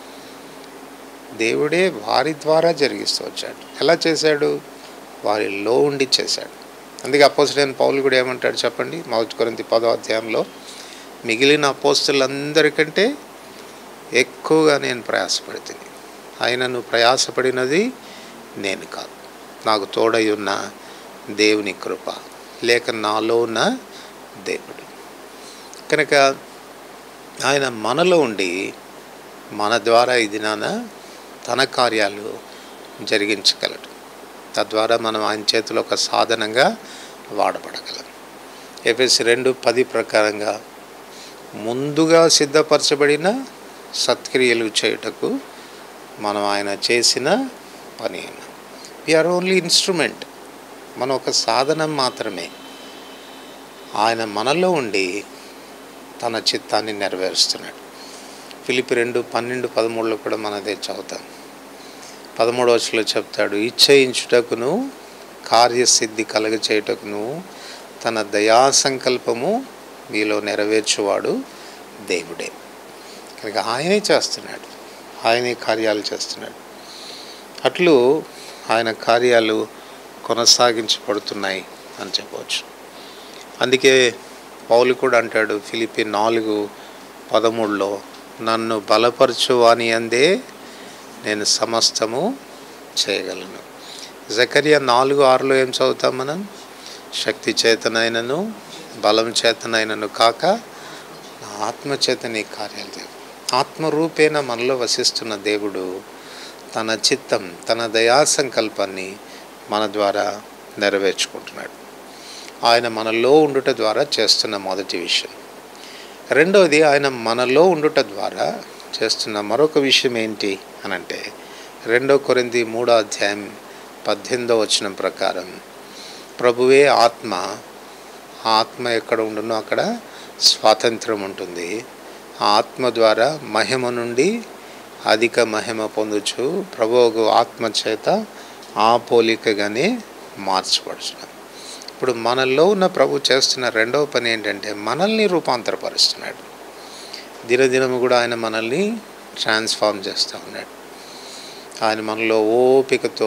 దేవుడే వారి ద్వారా జరిగిస్తూ వచ్చాడు ఎలా చేశాడు వారిలో ఉండి చేశాడు అందుకే అపోజిటైన పౌలు కూడా ఏమంటాడు చెప్పండి మొదటి కొరింథీ పదో అధ్యాయంలో మిగిలిన అపోస్తులందరికంటే ఎక్కువగా నేను ప్రయాసపడుతుంది ఆయనను ప్రయాసపడినది నేను కాదు నాకు తోడై ఉన్న దేవుని కృప లేక నాలో ఉన్న దేవుడు కనుక ఆయన మనలో ఉండి మన ద్వారా ఈ దినాన తన కార్యాలు జరిగించగలడు తద్వారా మనం ఆయన చేతిలో ఒక సాధనంగా వాడబడగలం ఎఫ్ఎస్ రెండు పది ప్రకారంగా ముందుగా సిద్ధపరచబడిన సత్క్రియలు చేయుటకు మనం ఆయన చేసిన పని వీఆర్ ఓన్లీ ఇన్స్ట్రుమెంట్ మన ఒక సాధనం మాత్రమే ఆయన మనలో ఉండి తన చిత్తాన్ని నెరవేరుస్తున్నాడు ఫిలిపి రెండు పన్నెండు పదమూడులో కూడా మన అదే చదువుతాం పదమూడవ వచ్చలో చెప్తాడు ఇచ్చయించుటకును కార్యసిద్ధి కలగ చేయుటకును తన దయా సంకల్పము మీలో నెరవేర్చువాడు దేవుడే కనుక ఆయనే చేస్తున్నాడు ఆయనే కార్యాలు చేస్తున్నాడు అట్లు ఆయన కార్యాలు కొనసాగించబడుతున్నాయి అని చెప్పవచ్చు అందుకే పౌలు కూడా అంటాడు ఫిలిపి నాలుగు పదమూడులో నన్ను బలపరచువాని అందే నేను సమస్తము చేయగలను జకరియా నాలుగు ఆరులో ఏం చదువుతాం మనం శక్తి చేతనైనను బలం చేతనైనను కాక నా ఆత్మ చేత నీ కార్యాలు చేయ ఆత్మరూపేణ మనలో వసిస్తున్న దేవుడు తన చిత్తం తన దయా సంకల్పాన్ని మన ద్వారా నెరవేర్చుకుంటున్నాడు ఆయన మనలో ఉండుట ద్వారా చేస్తున్న మొదటి విషయం రెండవది ఆయన మనలో ఉండుట ద్వారా చేస్తున్న మరొక విషయం ఏంటి అని అంటే రెండో కొరింది మూడో అధ్యాయం పద్దెనిమిదో వచనం ప్రకారం ప్రభువే ఆత్మ ఆ ఆత్మ ఎక్కడ ఉండునో అక్కడ స్వాతంత్రం ఉంటుంది ఆ ఆత్మ ద్వారా మహిమ నుండి అధిక మహిమ పొందొచ్చు ప్రభువు ఆత్మ చేత ఆ పోలికగానే మార్చబడుచున్నాం ఇప్పుడు మనల్లో ఉన్న ప్రభు చేస్తున్న రెండవ పని ఏంటంటే మనల్ని రూపాంతరపరుస్తున్నాడు దినదినము కూడా ఆయన మనల్ని ట్రాన్స్ఫార్మ్ చేస్తూ ఉన్నాడు ఆయన మనలో ఓపికతో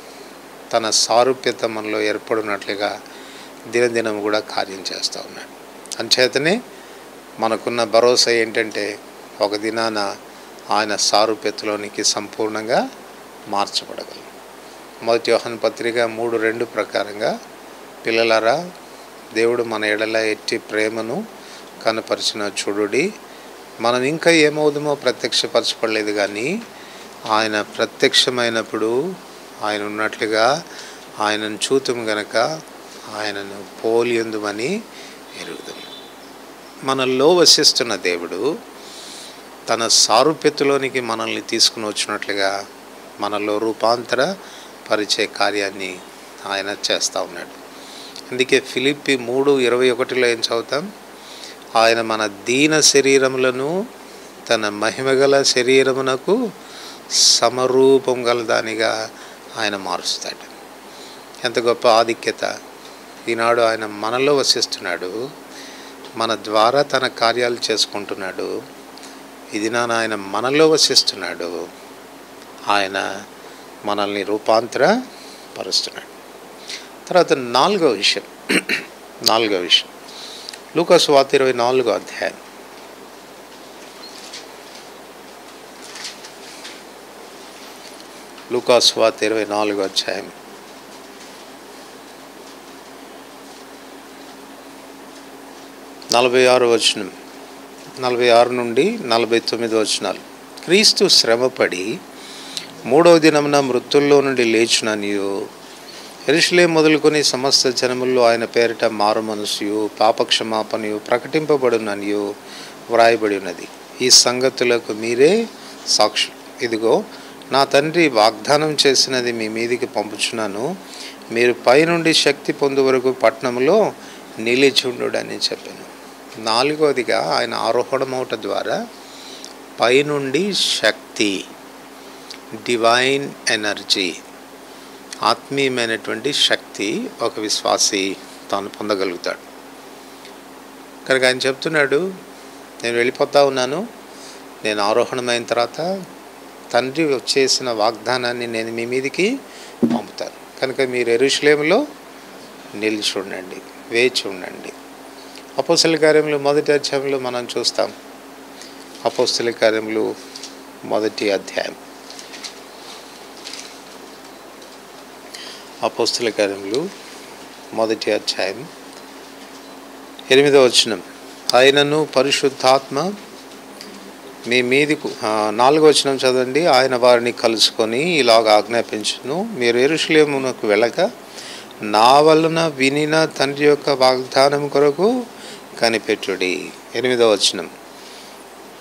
తన సారూప్యత మనలో ఏర్పడినట్లుగా దినదినం కూడా కార్యం చేస్తూ ఉన్నాడు అంచేతనే మనకున్న భరోసా ఏంటంటే ఒక దినాన ఆయన సారూప్యతలోనికి సంపూర్ణంగా మార్చబడగలం మొదటి యోహన్ పత్రిక మూడు రెండు ప్రకారంగా పిల్లలారా దేవుడు మన ఎడల ఎట్టి ప్రేమను కనపరిచిన చూడుడి మనం ఇంకా ఏమవుదామో ప్రత్యక్షపరచబడలేదు కానీ ఆయన ప్రత్యక్షమైనప్పుడు ఆయన ఉన్నట్లుగా ఆయనను చూతుం గనక ఆయనను పోలియందుమని ఎరుగుదాం మనలో వసిస్తున్న దేవుడు తన సారూప్యతలోనికి మనల్ని తీసుకుని వచ్చినట్లుగా మనలో రూపాంతర పరిచయ కార్యాన్ని ఆయన చేస్తూ ఉన్నాడు అందుకే ఫిలిప్పి మూడు ఇరవై ఒకటిలో ఏం చదువుతాం ఆయన మన దీన శరీరములను తన మహిమగల శరీరమునకు సమరూపం గల దానిగా ఆయన మారుస్తాడు ఎంత గొప్ప ఆధిక్యత ఈనాడు ఆయన మనలో వసిస్తున్నాడు మన ద్వారా తన కార్యాలు చేసుకుంటున్నాడు ఇది నా ఆయన మనలో వసిస్తున్నాడు ఆయన మనల్ని రూపాంతర పరుస్తున్నాడు తర్వాత నాలుగో విషయం నాలుగో విషయం లూకాసు వార్త ఇరవై నాలుగో అధ్యాయం లూకాసు వార్త ఇరవై నాలుగో అధ్యాయం నలభై ఆరు వచనం నలభై ఆరు నుండి నలభై తొమ్మిది వచనాలు క్రీస్తు శ్రమపడి మూడవ దినమున మృతుల్లో నుండి లేచిననియు ఎరుషులే మొదలుకొని సమస్త జనముల్లో ఆయన పేరిట మారు మనసుయు పాపక్షమాపణయు ప్రకటింపబడుననియు వ్రాయబడి ఉన్నది ఈ సంగతులకు మీరే సాక్షి ఇదిగో నా తండ్రి వాగ్దానం చేసినది మీ మీదికి పంపుచున్నాను మీరు పైనుండి శక్తి పొందు వరకు పట్టణంలో నిలిచి ఉండుడని చెప్పాను నాలుగవదిగా ఆయన ఆరోహణమవట ద్వారా పైనుండి శక్తి డివైన్ ఎనర్జీ ఆత్మీయమైనటువంటి శక్తి ఒక విశ్వాసి తాను పొందగలుగుతాడు కనుక ఆయన చెప్తున్నాడు నేను వెళ్ళిపోతా ఉన్నాను నేను ఆరోహణమైన తర్వాత తండ్రి వచ్చేసిన వాగ్దానాన్ని నేను మీ మీదికి పంపుతాను కనుక మీరు ఎరుషులేములో నిలిచి ఉండండి వేచి ఉండండి అపోస్తల కార్యములు మొదటి అధ్యాయంలో మనం చూస్తాం అపోస్తల కార్యములు మొదటి అధ్యాయం అపోస్తల కార్యములు మొదటి అధ్యాయం ఎనిమిదవ వచనం ఆయనను పరిశుద్ధాత్మ మీ మీదికు ఆ, నాలుగో వచనం చదవండి ఆయన వారిని కలుసుకొని ఇలాగ ఆజ్ఞాపించును మీరు ఎరుషులేమునకు వెళ్ళక నా వలన వినిన తండ్రి యొక్క వాగ్దానం కొరకు కనిపెట్టుడి ఎనిమిదవ వచనం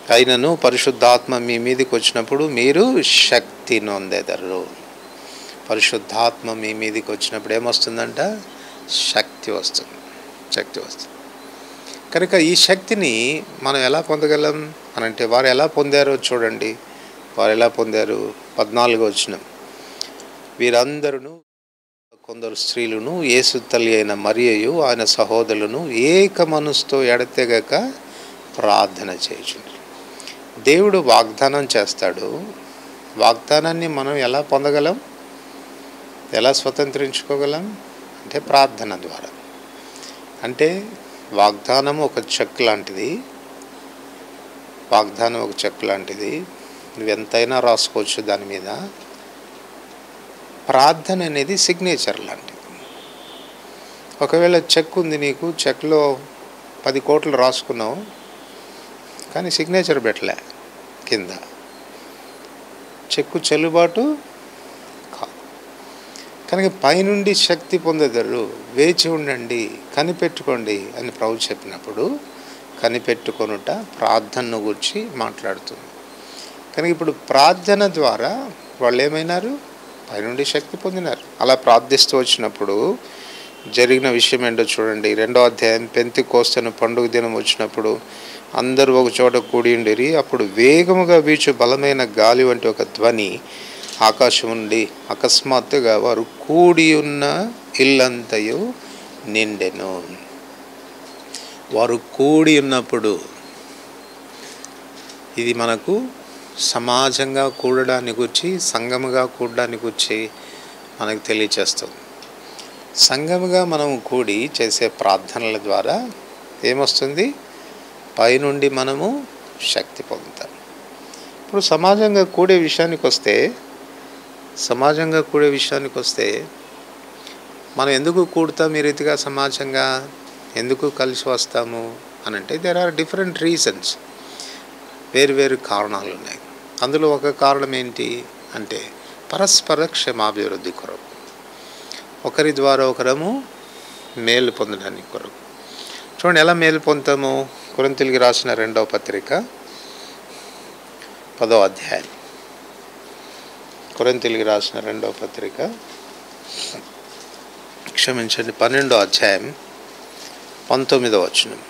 అయినను పరిశుద్ధాత్మ మీ మీదకి వచ్చినప్పుడు మీరు శక్తి నొందెదరు పరిశుద్ధాత్మ మీ మీదకి వచ్చినప్పుడు ఏమొస్తుందంట శక్తి వస్తుంది శక్తి వస్తుంది కనుక ఈ శక్తిని మనం ఎలా పొందగలం అని అంటే వారు ఎలా పొందారో చూడండి వారు ఎలా పొందారు పద్నాలుగు వచ్చిన వీరందరూ కొందరు స్త్రీలను యేసు తల్లి అయిన మరియయు ఆయన సహోదరులను ఏక మనసుతో ఎడతెగక ప్రార్థన చేయుచుండ్రు దేవుడు వాగ్దానం చేస్తాడు వాగ్దానాన్ని మనం ఎలా పొందగలం ఎలా స్వతంత్రించుకోగలం అంటే ప్రార్థన ద్వారా అంటే వాగ్దానం ఒక చెక్ లాంటిది వాగ్దానం ఒక చెక్ లాంటిది నువ్వు ఎంతైనా రాసుకోవచ్చు దాని మీద ప్రార్థన అనేది సిగ్నేచర్ లాంటిది ఒకవేళ చెక్ ఉంది నీకు చెక్లో పది కోట్లు రాసుకున్నావు కానీ సిగ్నేచర్ పెట్టలే కింద చెక్కు చెల్లుబాటు కాదు కనుక పైనుండి శక్తి పొందేదరు వేచి ఉండండి కనిపెట్టుకోండి అని ప్రభు చెప్పినప్పుడు కనిపెట్టుకొనుట ప్రార్థనను గురించి మాట్లాడుతుంది కనుక ఇప్పుడు ప్రార్థన ద్వారా వాళ్ళు ఏమైనారు పైనుండి శక్తి పొందినారు అలా ప్రార్థిస్తూ వచ్చినప్పుడు జరిగిన విషయం ఏంటో చూడండి రెండో అధ్యాయం పెంతి కోస్తను పండుగ దినం వచ్చినప్పుడు అందరూ ఒక చోట కూడి ఉండిరి అప్పుడు వేగముగా వీచు బలమైన గాలి వంటి ఒక ధ్వని ఆకాశం నుండి అకస్మాత్తుగా వారు కూడి ఉన్న ఇల్లంతయు నిండెను వారు కూడి ఉన్నప్పుడు ఇది మనకు సమాజంగా కూడడానికి వచ్చి సంఘముగా కూడడానికి వచ్చి మనకు తెలియచేస్తుంది సంఘముగా మనం కూడి చేసే ప్రార్థనల ద్వారా ఏమొస్తుంది పైనుండి మనము శక్తి పొందుతాం ఇప్పుడు సమాజంగా కూడే విషయానికి వస్తే సమాజంగా కూడే విషయానికి వస్తే మనం ఎందుకు కూడతాం ఈ రీతిగా సమాజంగా ఎందుకు కలిసి వస్తాము అని అంటే దేర్ ఆర్ డిఫరెంట్ రీజన్స్ వేరు వేరు కారణాలు ఉన్నాయి అందులో ఒక కారణం ఏంటి అంటే పరస్పర క్షమాభివృద్ధి కొరకు ఒకరి ద్వారా ఒకరము మేలు పొందడానికి కొరకు చూడండి ఎలా మేలు పొందుతాము కొరింతలకి రాసిన రెండవ పత్రిక పదో అధ్యాయం కొరింతలకి రాసిన రెండవ పత్రిక క్షమించండి పన్నెండో అధ్యాయం పంతొమ్మిదో వచనం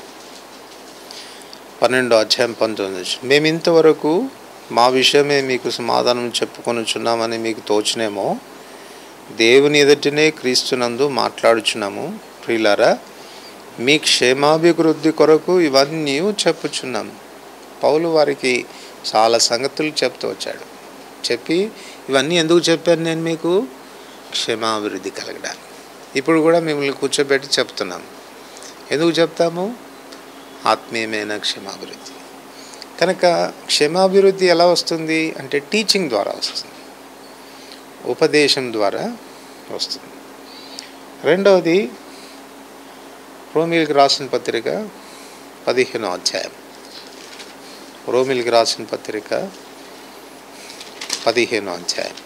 పన్నెండో అధ్యాయం పంతొమ్మిది వచ్చిన మేము ఇంతవరకు మా విషయమే మీకు సమాధానం చెప్పుకొనుచున్నామని మీకు తోచినేమో దేవుని ఎదుటినే క్రీస్తునందు మాట్లాడుచున్నాము ప్రియులారా మీ క్షేమాభివృద్ధి కొరకు ఇవన్నీ చెప్పుచున్నాం పౌలు వారికి చాలా సంగతులు చెప్తూ వచ్చాడు చెప్పి ఇవన్నీ ఎందుకు చెప్పాను నేను మీకు క్షేమాభివృద్ధి కలగడానికి ఇప్పుడు కూడా మిమ్మల్ని కూర్చోబెట్టి చెప్తున్నాం ఎందుకు చెప్తాము ఆత్మీయమైన క్షేమాభివృద్ధి కనుక క్షేమాభివృద్ధి ఎలా వస్తుంది అంటే టీచింగ్ ద్వారా వస్తుంది ఉపదేశం ద్వారా వస్తుంది రెండవది రోమిల్కి రాసిన పత్రిక పదిహేనో అధ్యాయం రోమిల్కి రాసిన పత్రిక పదిహేనో అధ్యాయం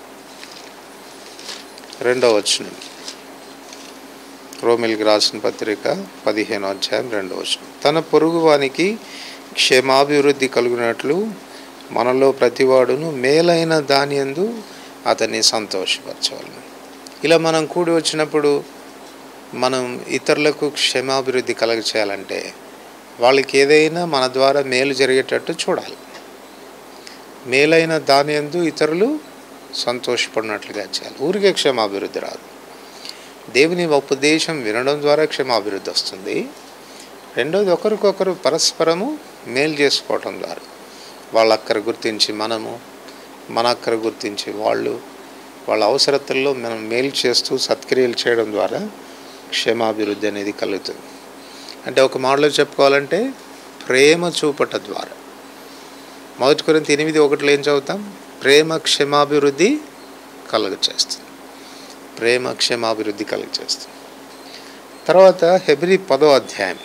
రెండవ వచనం రోమిల్కి రాసిన పత్రిక పదిహేనో అధ్యాయం రెండవ వచనం తన పొరుగువానికి క్షేమాభివృద్ధి కలుగునట్లు మనలో ప్రతివాడును మేలైన దాని యందు అతన్ని సంతోషపరచవలను ఇలా మనం కూడి వచ్చినప్పుడు మనం ఇతరులకు క్షేమాభివృద్ధి కలగ చేయాలంటే వాళ్ళకి ఏదైనా మన ద్వారా మేలు జరిగేటట్టు చూడాలి మేలైన దాని యందు ఇతరులు సంతోషపడినట్లుగా చేయాలి ఊరికే క్షేమాభివృద్ధి రాదు దేవుని ఉపదేశం వినడం ద్వారా క్షేమాభివృద్ధి వస్తుంది రెండోది ఒకరికొకరు పరస్పరము మేలు చేసుకోవటం ద్వారా వాళ్ళ అక్కర గుర్తించి మనము మన అక్కర గుర్తించి వాళ్ళు వాళ్ళ అవసరతల్లో మనం మేలు చేస్తూ సత్క్రియలు చేయడం ద్వారా క్షేమాభివృద్ధి అనేది కలుగుతుంది అంటే ఒక మాటలో చెప్పుకోవాలంటే ప్రేమ చూపట ద్వారా మొదటి కొరింత ఎనిమిది ఒకటిలో ఏం చదువుతాం ప్రేమ క్షేమాభివృద్ధి కలుగ చేస్తుంది ప్రేమ క్షేమాభివృద్ధి కలుగ చేస్తుంది తర్వాత హెబ్రి పదో అధ్యాయం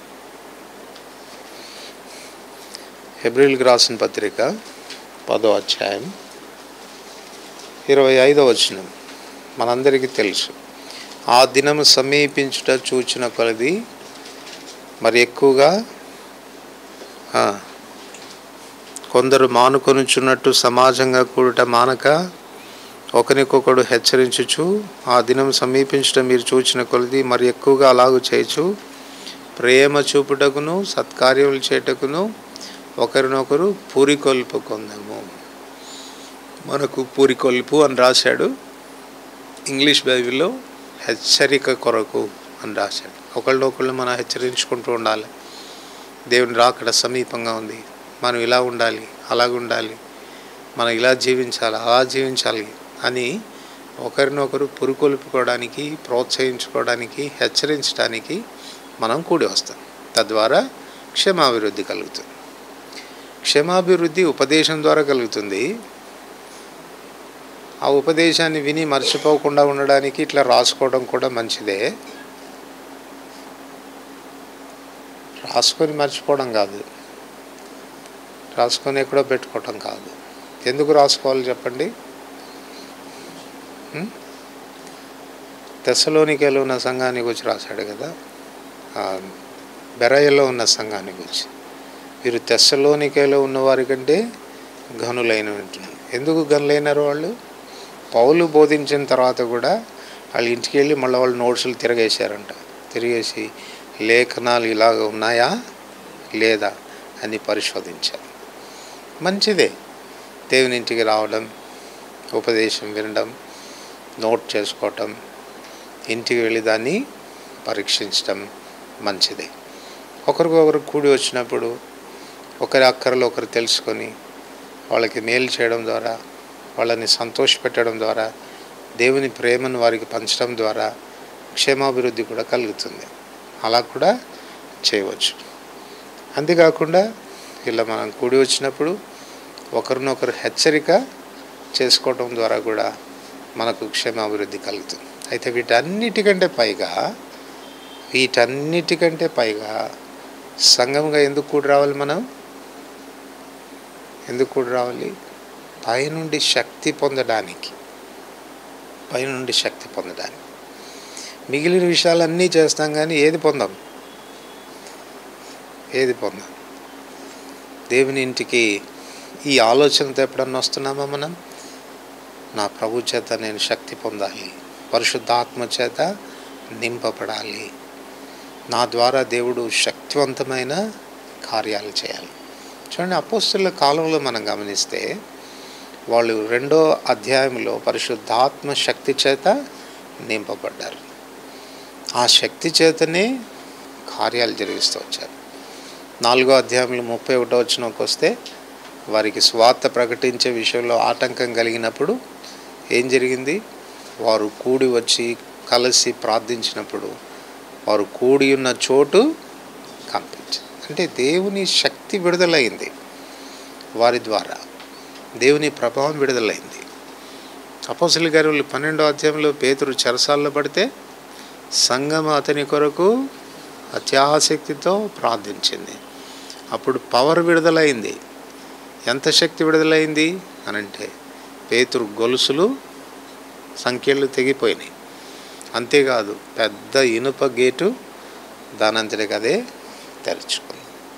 హెబ్రిల్కి రాసిన పత్రిక పదో అధ్యాయం ఇరవై ఐదో వచనం మనందరికీ తెలుసు ఆ దినము సమీపించుట చూచిన కొలది మరి ఎక్కువగా ఆ, కొందరు మానుకొనుచున్నట్టు సమాజంగా కూడుట మానక ఒకరికొకడు హెచ్చరించుచు ఆ దినం సమీపించడం మీరు చూచిన కొలది మరి ఎక్కువగా అలాగూ చేయొచ్చు ప్రేమ చూపుటకును సత్కార్యములు చేయుటకును ఒకరినొకరు పూరికొల్పుకుందాము మనకు పూరికొల్పు అని రాశాడు ఇంగ్లీష్ బైబిల్లో హెచ్చరిక కొరకు అని రాశాడు ఒకళ్ళనొకళ్ళు మనం హెచ్చరించుకుంటూ ఉండాలి దేవుని రాకడ సమీపంగా ఉంది మనం ఇలా ఉండాలి అలాగ ఉండాలి మనం ఇలా జీవించాలి అలా జీవించాలి అని ఒకరినొకరు పురుకొల్పుకోవడానికి ప్రోత్సహించుకోవడానికి హెచ్చరించడానికి మనం కూడి వస్తాం తద్వారా క్షమాభివృద్ధి కలుగుతుంది క్షమాభివృద్ధి ఉపదేశం ద్వారా కలుగుతుంది ఆ ఉపదేశాన్ని విని మర్చిపోకుండా ఉండడానికి ఇట్లా రాసుకోవడం కూడా మంచిదే రాసుకొని మర్చిపోవడం కాదు రాసుకొని ఎక్కడో పెట్టుకోవటం కాదు ఎందుకు రాసుకోవాలి చెప్పండి తెస్సలోనికేలో ఉన్న సంఘానికి వచ్చి రాశాడు కదా ఆ, బెరయలో ఉన్న సంఘానికి వచ్చి వీరు తెస్సలోనికేలో ఉన్న వారి కంటే ఘనులైన ఎందుకు గనులైనారు వాళ్ళు పౌలు బోధించిన తర్వాత కూడా వాళ్ళు ఇంటికి వెళ్ళి మళ్ళీ వాళ్ళు నోట్సులు తిరగేశారంట తిరిగేసి లేఖనాలు ఇలాగ ఉన్నాయా లేదా అని పరిశోధించారు మంచిదే దేవుని ఇంటికి రావడం ఉపదేశం వినడం నోట్ చేసుకోవటం ఇంటికి వెళ్ళి దాన్ని పరీక్షించడం మంచిదే ఒకరికొకరు కూడి వచ్చినప్పుడు ఒకరి అక్కరలు ఒకరు తెలుసుకొని వాళ్ళకి మేలు చేయడం ద్వారా వాళ్ళని సంతోషపెట్టడం ద్వారా దేవుని ప్రేమను వారికి పంచడం ద్వారా క్షేమాభివృద్ధి కూడా కలుగుతుంది అలా కూడా చేయవచ్చు అంతేకాకుండా ఇలా మనం కూడి వచ్చినప్పుడు ఒకరినొకరు హెచ్చరిక చేసుకోవడం ద్వారా కూడా మనకు క్షేమాభివృద్ధి కలుగుతుంది అయితే వీటన్నిటికంటే పైగా వీటన్నిటికంటే పైగా సంఘంగా ఎందుకు కూడి రావాలి మనం ఎందుకు కూడి రావాలి పైనుండి శక్తి పొందడానికి పైనుండి శక్తి పొందడానికి మిగిలిన విషయాలన్నీ చేస్తాం కానీ ఏది పొందాం ఏది పొందాం దేవుని ఇంటికి ఈ ఆలోచనతో ఎప్పుడన్నా వస్తున్నామా మనం నా ప్రభు చేత నేను శక్తి పొందాలి పరిశుద్ధాత్మ చేత నింపబడాలి నా ద్వారా దేవుడు శక్తివంతమైన కార్యాలు చేయాలి చూడండి అపోస్తుల కాలంలో మనం గమనిస్తే వాళ్ళు రెండో అధ్యాయంలో పరిశుద్ధాత్మ శక్తి చేత నింపబడ్డారు ఆ శక్తి చేతనే కార్యాలు జరిగిస్తూ వచ్చారు నాలుగో అధ్యాయంలో ముప్పై ఒకటో వచ్చినకి వస్తే వారికి స్వార్థ ప్రకటించే విషయంలో ఆటంకం కలిగినప్పుడు ఏం జరిగింది వారు కూడి వచ్చి కలిసి ప్రార్థించినప్పుడు వారు కూడి ఉన్న చోటు కంపించింది అంటే దేవుని శక్తి విడుదలైంది వారి ద్వారా దేవుని ప్రభావం విడుదలైంది అపోసలి గారు పన్నెండో అధ్యాయంలో పేతురు చెరసాల్లో పడితే సంఘం అతని కొరకు అత్యాసక్తితో ప్రార్థించింది అప్పుడు పవర్ విడుదలైంది ఎంత శక్తి విడుదలైంది అనంటే పేతురు గొలుసులు సంఖ్యలు తెగిపోయినాయి అంతేకాదు పెద్ద ఇనుప గేటు దానంతటికి అదే తెరుచుకుంది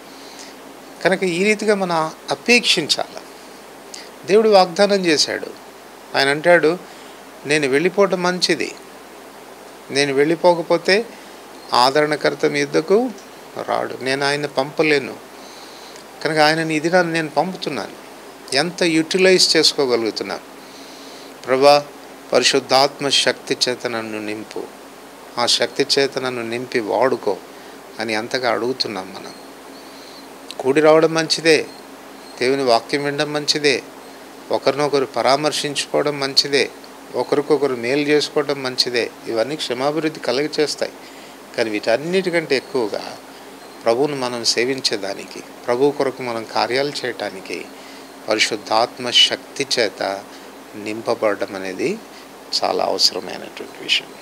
కనుక ఈ రీతిగా మనం అపేక్షించాలి దేవుడు వాగ్దానం చేశాడు ఆయన అంటాడు నేను వెళ్ళిపోవటం మంచిది నేను వెళ్ళిపోకపోతే ఆదరణకర్త మీ యుద్ధకు రాడు నేను ఆయన పంపలేను కనుక ఆయనని ఇది నన్ను నేను పంపుతున్నాను ఎంత యూటిలైజ్ చేసుకోగలుగుతున్నాను ప్రభా పరిశుద్ధాత్మ శక్తి చేత నన్ను నింపు ఆ శక్తి చేత నన్ను నింపి వాడుకో అని అంతగా అడుగుతున్నాం మనం కూడి రావడం మంచిదే దేవుని వాక్యం వినడం మంచిదే ఒకరినొకరు పరామర్శించుకోవడం మంచిదే ఒకరికొకరు మేలు చేసుకోవడం మంచిదే ఇవన్నీ క్షమాభివృద్ధి కలిగి చేస్తాయి కానీ వీటన్నిటికంటే ఎక్కువగా ప్రభువును మనం సేవించేదానికి ప్రభు కొరకు మనం కార్యాలు చేయటానికి పరిశుద్ధాత్మ శక్తి చేత నింపబడడం అనేది చాలా అవసరమైనటువంటి విషయం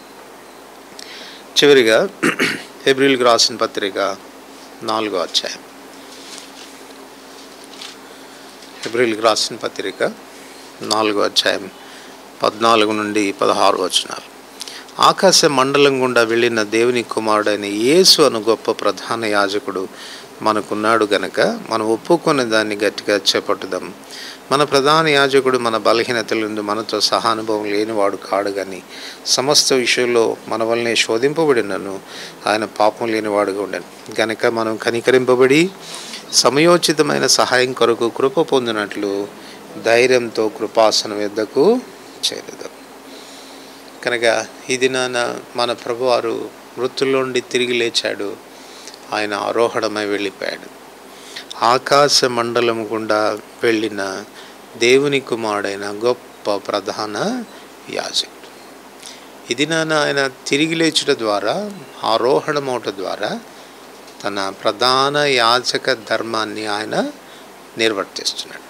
చివరిగా ఏప్రిల్కి రాసిన పత్రిక నాలుగో అధ్యాయం ఏప్రిల్కి రాసిన పత్రిక నాలుగో అధ్యాయం పద్నాలుగు నుండి పదహారు వచనాలు ఆకాశ మండలం గుండా వెళ్ళిన దేవుని కుమారుడైన యేసు అను గొప్ప ప్రధాన యాజకుడు మనకున్నాడు గనక మనం ఒప్పుకున్న దాన్ని గట్టిగా చేపట్టుదాం మన ప్రధాన యాజకుడు మన బలహీనతలందు మనతో సహానుభవం లేనివాడు కాడు కానీ సమస్త విషయంలో మన వల్లనే శోధింపబడినను ఆయన పాపం లేనివాడుగా ఉండను గనక మనం కనికరింపబడి సమయోచితమైన సహాయం కొరకు కృప పొందినట్లు ధైర్యంతో కృపాసనం ఎద్దకు చేరదాం కనుక ఈ దినాన మన ప్రభువారు మృతుల్లోండి తిరిగి లేచాడు ఆయన ఆరోహణమై వెళ్ళిపోయాడు ఆకాశ మండలం గుండా వెళ్ళిన దేవుని కుమారుడైన గొప్ప ప్రధాన యాజకుడు ఇది నాన్న ఆయన తిరిగి లేచుట ద్వారా ఆరోహణమవట ద్వారా తన ప్రధాన యాజక ధర్మాన్ని ఆయన నిర్వర్తిస్తున్నాడు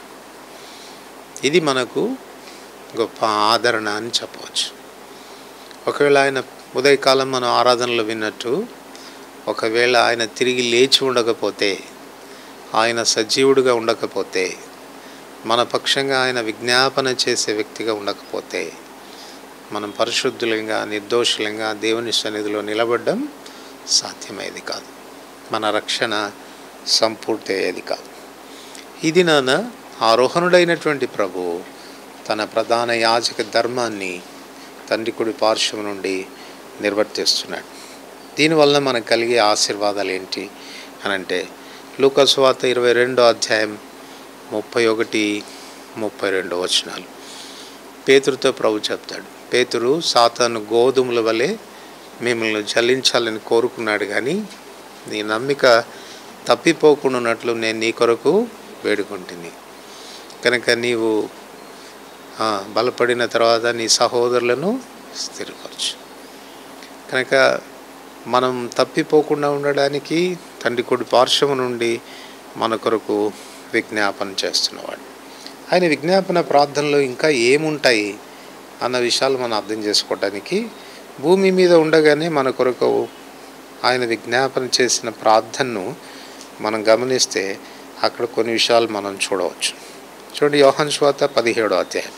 ఇది మనకు గొప్ప ఆదరణ అని చెప్పవచ్చు ఒకవేళ ఆయన ఉదయకాలం మనం ఆరాధనలో విన్నట్టు ఒకవేళ ఆయన తిరిగి లేచి ఉండకపోతే ఆయన సజీవుడిగా ఉండకపోతే మన పక్షంగా ఆయన విజ్ఞాపన చేసే వ్యక్తిగా ఉండకపోతే మనం పరిశుద్ధులంగా నిర్దోషులంగా దేవుని సన్నిధిలో నిలబడడం సాధ్యమయ్యేది కాదు మన రక్షణ సంపూర్తి అయ్యేది కాదు ఇది నాన్న ఆరోహణుడైనటువంటి ప్రభు తన ప్రధాన యాజక ధర్మాన్ని తండ్రి కుడి పార్శ్వం నుండి నిర్వర్తిస్తున్నాడు దీనివల్ల మనకు కలిగే ఆశీర్వాదాలు ఏంటి అని అంటే లూకస్వాత ఇరవై రెండో అధ్యాయం ముప్పై ఒకటి ముప్పై రెండో వచనాలు పేతురుతో ప్రభు చెప్తాడు పేతురు సాతాను గోధుమల వలె మిమ్మల్ని జల్లించాలని కోరుకున్నాడు కానీ నీ నమ్మిక తప్పిపోకుండా ఉన్నట్లు నేను నీ కొరకు వేడుకుంటుంది కనుక నీవు ఆ, బలపడిన తర్వాత నీ సహోదరులను స్థిరపరచు కనుక మనం తప్పిపోకుండా ఉండడానికి తండ్రి కొడి పార్శ్వం నుండి మన కొరకు విజ్ఞాపన చేస్తున్నవాడు ఆయన విజ్ఞాపన ప్రార్థనలో ఇంకా ఏముంటాయి అన్న విషయాలు మనం అర్థం చేసుకోవడానికి భూమి మీద ఉండగానే మన కొరకు ఆయన విజ్ఞాపన చేసిన ప్రార్థనను మనం గమనిస్తే అక్కడ కొన్ని విషయాలు మనం చూడవచ్చు చూడండి యోహన్ శ్వాత పదిహేడో అధ్యాయం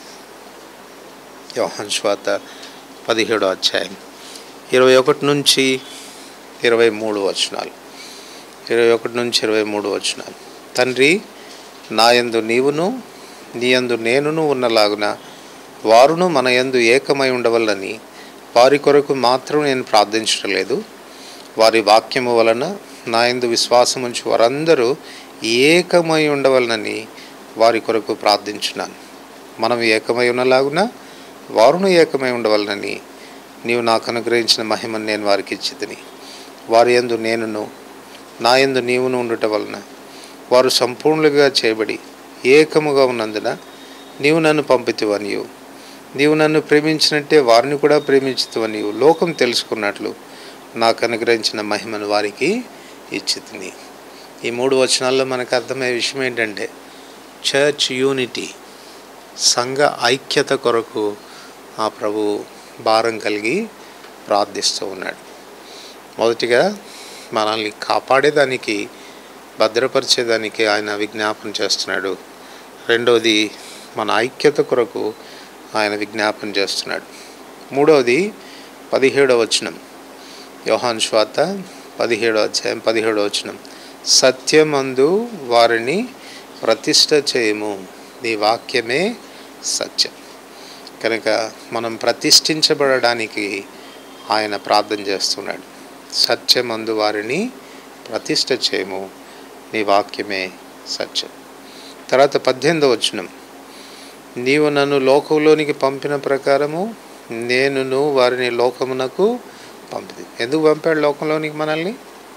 యోహన్ శ్వాత పదిహేడో అధ్యాయం ఇరవై ఒకటి నుంచి ఇరవై మూడు వచనాలు ఇరవై ఒకటి నుంచి ఇరవై మూడు వచనాలు తండ్రి నా యందు నీవును నీ యందు నేనును ఉన్నలాగున వారును మన యందు ఏకమై ఉండవలని వారి కొరకు మాత్రం నేను ప్రార్థించడం లేదు వారి వాక్యము వలన నా యందు విశ్వాసం ఉంచి వారందరూ ఏకమై ఉండవలనని వారి కొరకు ప్రార్థించున్నాను మనం ఏకమై ఉన్నలాగున వారును ఏకమై ఉండవలనని నీవు నాకు అనుగ్రహించిన మహిమను నేను వారికి ఇచ్చితిని వారి యందు నేనును నా యందు నీవును ఉండుట వలన వారు సంపూర్ణులుగా చేయబడి ఏకముగా ఉన్నందున నీవు నన్ను పంపితివనియు నీవు నన్ను ప్రేమించినట్టే వారిని కూడా ప్రేమించుతువనియు లోకం తెలుసుకున్నట్లు నాకు అనుగ్రహించిన మహిమను వారికి ఇచ్చితిని ఈ మూడు వచనాల్లో మనకు అర్థమయ్యే విషయం ఏంటంటే చర్చ్ యూనిటీ సంఘ ఐక్యత కొరకు ఆ ప్రభు భారం కలిగి ప్రార్థిస్తూ ఉన్నాడు మొదటిగా మనల్ని కాపాడేదానికి భద్రపరిచేదానికి ఆయన విజ్ఞాపన చేస్తున్నాడు రెండవది మన ఐక్యత కొరకు ఆయన విజ్ఞాపన చేస్తున్నాడు మూడవది పదిహేడవ వచనం యోహాన్ శ్వాత పదిహేడో అధ్యాయం పదిహేడో వచనం సత్యమందు వారిని ప్రతిష్ట చేయము నీ వాక్యమే సత్యం కనుక మనం ప్రతిష్ఠించబడడానికి ఆయన ప్రార్థన చేస్తున్నాడు సత్యమందు వారిని ప్రతిష్ట చేయము నీ వాక్యమే సత్యం తర్వాత పద్దెనిమిదో వచనం నీవు నన్ను లోకంలోనికి పంపిన ప్రకారము నేనును వారిని లోకమునకు పంపిది ఎందుకు పంపాడు లోకంలోనికి మనల్ని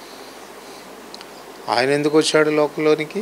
ఆయన ఎందుకు వచ్చాడు లోకంలోనికి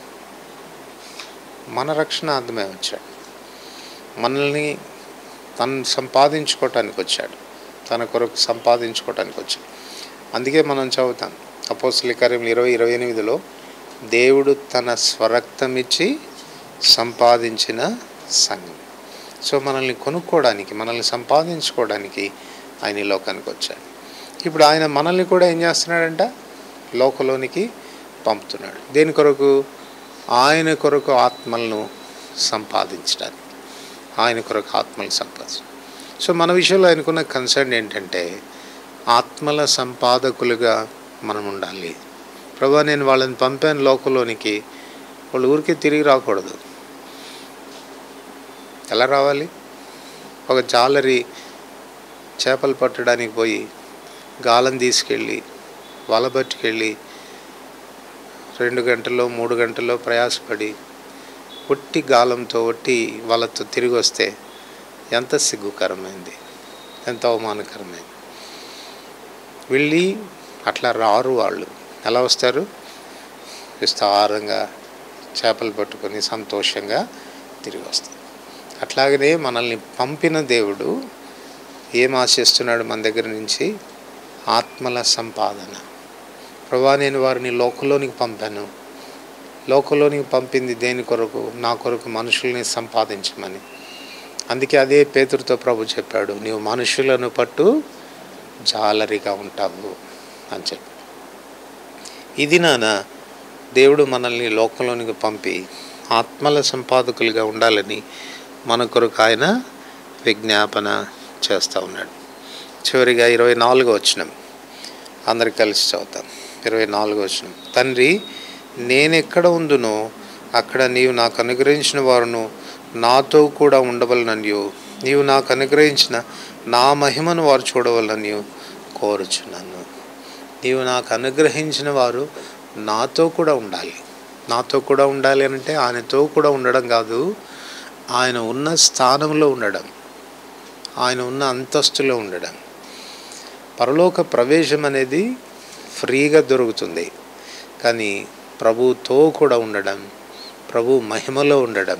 మన రక్షణార్థమే వచ్చాడు మనల్ని తను సంపాదించుకోవటానికి వచ్చాడు తన కొరకు సంపాదించుకోవటానికి వచ్చాడు అందుకే మనం చదువుతాం అపోస్తుల కార్యం ఇరవై ఇరవై ఎనిమిదిలో దేవుడు తన స్వరక్తం ఇచ్చి సంపాదించిన సంఘం సో మనల్ని కొనుక్కోవడానికి మనల్ని సంపాదించుకోవడానికి ఆయన ఈ లోకానికి వచ్చాడు ఇప్పుడు ఆయన మనల్ని కూడా ఏం చేస్తున్నాడంట లోకలోనికి పంపుతున్నాడు దేని కొరకు ఆయన కొరకు ఆత్మలను సంపాదించడానికి ఆయన కొరకు ఆత్మలు సంపాదించడం సో మన విషయంలో ఆయనకున్న కన్సర్న్ ఏంటంటే ఆత్మల సంపాదకులుగా మనం ఉండాలి ప్రభా నేను వాళ్ళని పంపాను లోకంలోనికి వాళ్ళు ఊరికే తిరిగి రాకూడదు ఎలా రావాలి ఒక జాలరి చేపలు పట్టడానికి పోయి గాలం తీసుకెళ్ళి వల పట్టుకెళ్ళి రెండు గంటల్లో మూడు గంటల్లో ప్రయాసపడి ఒట్టి గాలంతో ఒట్టి వాళ్ళతో తిరిగి వస్తే ఎంత సిగ్గుకరమైంది ఎంత అవమానకరమైంది వెళ్ళి అట్లా రారు వాళ్ళు ఎలా వస్తారు విస్తారంగా చేపలు పట్టుకొని సంతోషంగా తిరిగి వస్తారు అట్లాగనే మనల్ని పంపిన దేవుడు ఏం ఆశిస్తున్నాడు మన దగ్గర నుంచి ఆత్మల సంపాదన ప్రభా నేను వారిని లోకంలోనికి పంపాను లోకంలోనికి పంపింది దేని కొరకు నా కొరకు మనుషుల్ని సంపాదించమని అందుకే అదే పేతురుతో ప్రభు చెప్పాడు నీవు మనుషులను పట్టు జాలరిగా ఉంటావు అని చెప్పి ఇది నాన్న దేవుడు మనల్ని లోకంలోనికి పంపి ఆత్మల సంపాదకులుగా ఉండాలని మన కొరకు ఆయన విజ్ఞాపన చేస్తూ ఉన్నాడు చివరిగా ఇరవై నాలుగు వచ్చినాం అందరు కలిసి చదువుతాం ఇరవై నాలుగు వచ్చినాం తండ్రి నేనెక్కడ ఉందునో అక్కడ నీవు నాకు అనుగ్రహించిన వారును నాతో కూడా ఉండవలననియు నీవు నాకు అనుగ్రహించిన నా మహిమను వారు చూడవలననియు కోరుచున్నాను నీవు నాకు అనుగ్రహించిన వారు నాతో కూడా ఉండాలి నాతో కూడా ఉండాలి అని అంటే ఆయనతో కూడా ఉండడం కాదు ఆయన ఉన్న స్థానంలో ఉండడం ఆయన ఉన్న అంతస్తులో ఉండడం పరలోక ప్రవేశం అనేది ఫ్రీగా దొరుకుతుంది కానీ ప్రభుతో కూడా ఉండడం ప్రభు మహిమలో ఉండడం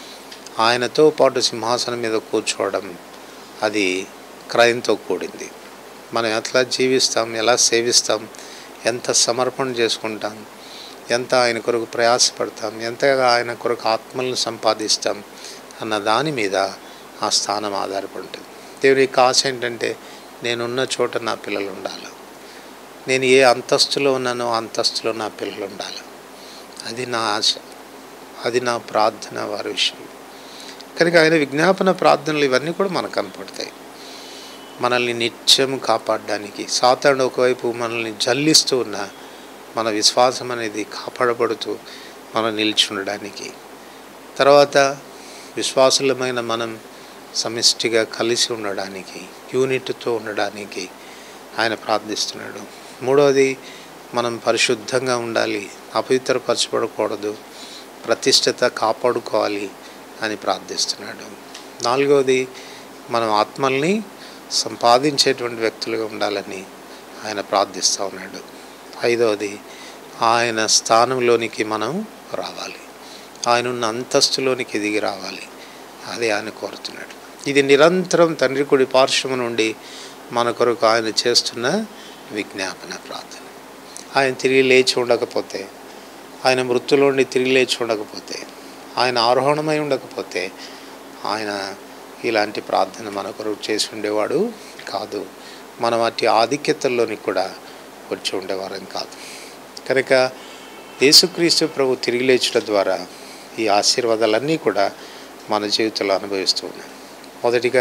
ఆయనతో పాటు సింహాసనం మీద కూర్చోవడం అది క్రయంతో కూడింది మనం ఎట్లా జీవిస్తాం ఎలా సేవిస్తాం ఎంత సమర్పణ చేసుకుంటాం ఎంత ఆయన కొరకు ప్రయాసపడతాం ఎంతగా ఆయన కొరకు ఆత్మలను సంపాదిస్తాం అన్న దాని మీద ఆ స్థానం ఆధారపడి ఉంటుంది దేవుని యొక్క ఆశ ఏంటంటే నేనున్న చోట నా పిల్లలు ఉండాలి నేను ఏ అంతస్తులో ఉన్నానో ఆ అంతస్తులో నా పిల్లలు ఉండాలి అది నా ఆశ అది నా ప్రార్థన వారి విషయం కనుక ఆయన విజ్ఞాపన ప్రార్థనలు ఇవన్నీ కూడా మనకు కనపడతాయి మనల్ని నిత్యం కాపాడడానికి సాతాను ఒకవైపు మనల్ని జల్లిస్తూ ఉన్న మన విశ్వాసం అనేది కాపాడబడుతూ మనం నిలిచి ఉండడానికి తర్వాత విశ్వాసులమైన మనం సమిష్టిగా కలిసి ఉండడానికి యూనిట్తో ఉండడానికి ఆయన ప్రార్థిస్తున్నాడు మూడవది మనం పరిశుద్ధంగా ఉండాలి అపవిత్రపరచబడకూడదు ప్రతిష్టత కాపాడుకోవాలి అని ప్రార్థిస్తున్నాడు నాలుగవది మనం ఆత్మల్ని సంపాదించేటువంటి వ్యక్తులుగా ఉండాలని ఆయన ప్రార్థిస్తూ ఉన్నాడు ఐదవది ఆయన స్థానంలోనికి మనం రావాలి ఆయన ఉన్న అంతస్తులోనికి ఎదిగి రావాలి అదే ఆయన కోరుతున్నాడు ఇది నిరంతరం తండ్రి కుడి పార్శ్వము నుండి మన కొరకు ఆయన చేస్తున్న విజ్ఞాపన ప్రార్థన ఆయన తిరిగి లేచి ఉండకపోతే ఆయన మృత్యులోండి తిరిగి లేచి ఉండకపోతే ఆయన ఆరోహణమై ఉండకపోతే ఆయన ఇలాంటి ప్రార్థన మన కొరకు చేసి ఉండేవాడు కాదు మన వాటి ఆధిక్యతల్లోని కూడా వచ్చి ఉండేవారం కాదు కనుక యేసుక్రీస్తు ప్రభు తిరిగి లేచడం ద్వారా ఈ ఆశీర్వాదాలన్నీ కూడా మన జీవితంలో అనుభవిస్తూ ఉన్నాం మొదటిగా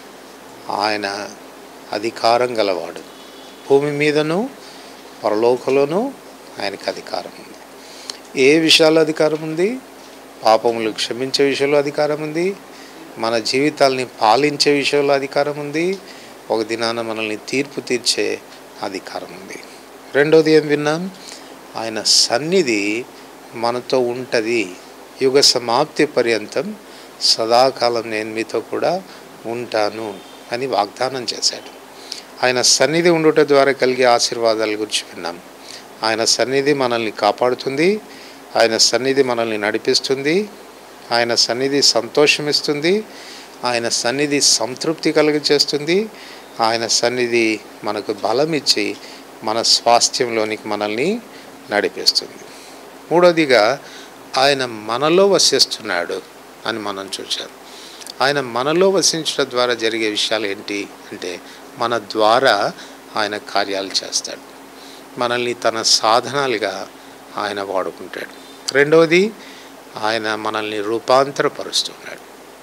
ఆయన అధికారం గలవాడు భూమి మీదను పరలోకలోనూ ఆయనకు అధికారం ఉంది ఏ విషయాల్లో అధికారం ఉంది పాపములు క్షమించే విషయంలో అధికారం ఉంది మన జీవితాల్ని పాలించే విషయంలో అధికారం ఉంది ఒక దినాన మనల్ని తీర్పు తీర్చే అధికారం ఉంది రెండోది ఏం విన్నాం ఆయన సన్నిధి మనతో ఉంటుంది యుగ సమాప్తి పర్యంతం సదాకాలం నేను మీతో కూడా ఉంటాను అని వాగ్దానం చేశాడు ఆయన సన్నిధి ఉండుట ద్వారా కలిగే ఆశీర్వాదాల గురించి విన్నాం ఆయన సన్నిధి మనల్ని కాపాడుతుంది ఆయన సన్నిధి మనల్ని నడిపిస్తుంది ఆయన సన్నిధి సంతోషమిస్తుంది ఆయన సన్నిధి సంతృప్తి కలుగచేస్తుంది ఆయన సన్నిధి మనకు బలం ఇచ్చి మన స్వాస్థ్యంలోనికి మనల్ని నడిపిస్తుంది మూడవదిగా ఆయన మనలో వసిస్తున్నాడు అని మనం చూసాం ఆయన మనలో వసించడం ద్వారా జరిగే విషయాలు ఏంటి అంటే మన ద్వారా ఆయన కార్యాలు చేస్తాడు మనల్ని తన సాధనాలుగా ఆయన వాడుకుంటాడు రెండవది ఆయన మనల్ని రూపాంతరపరుస్తున్నాడు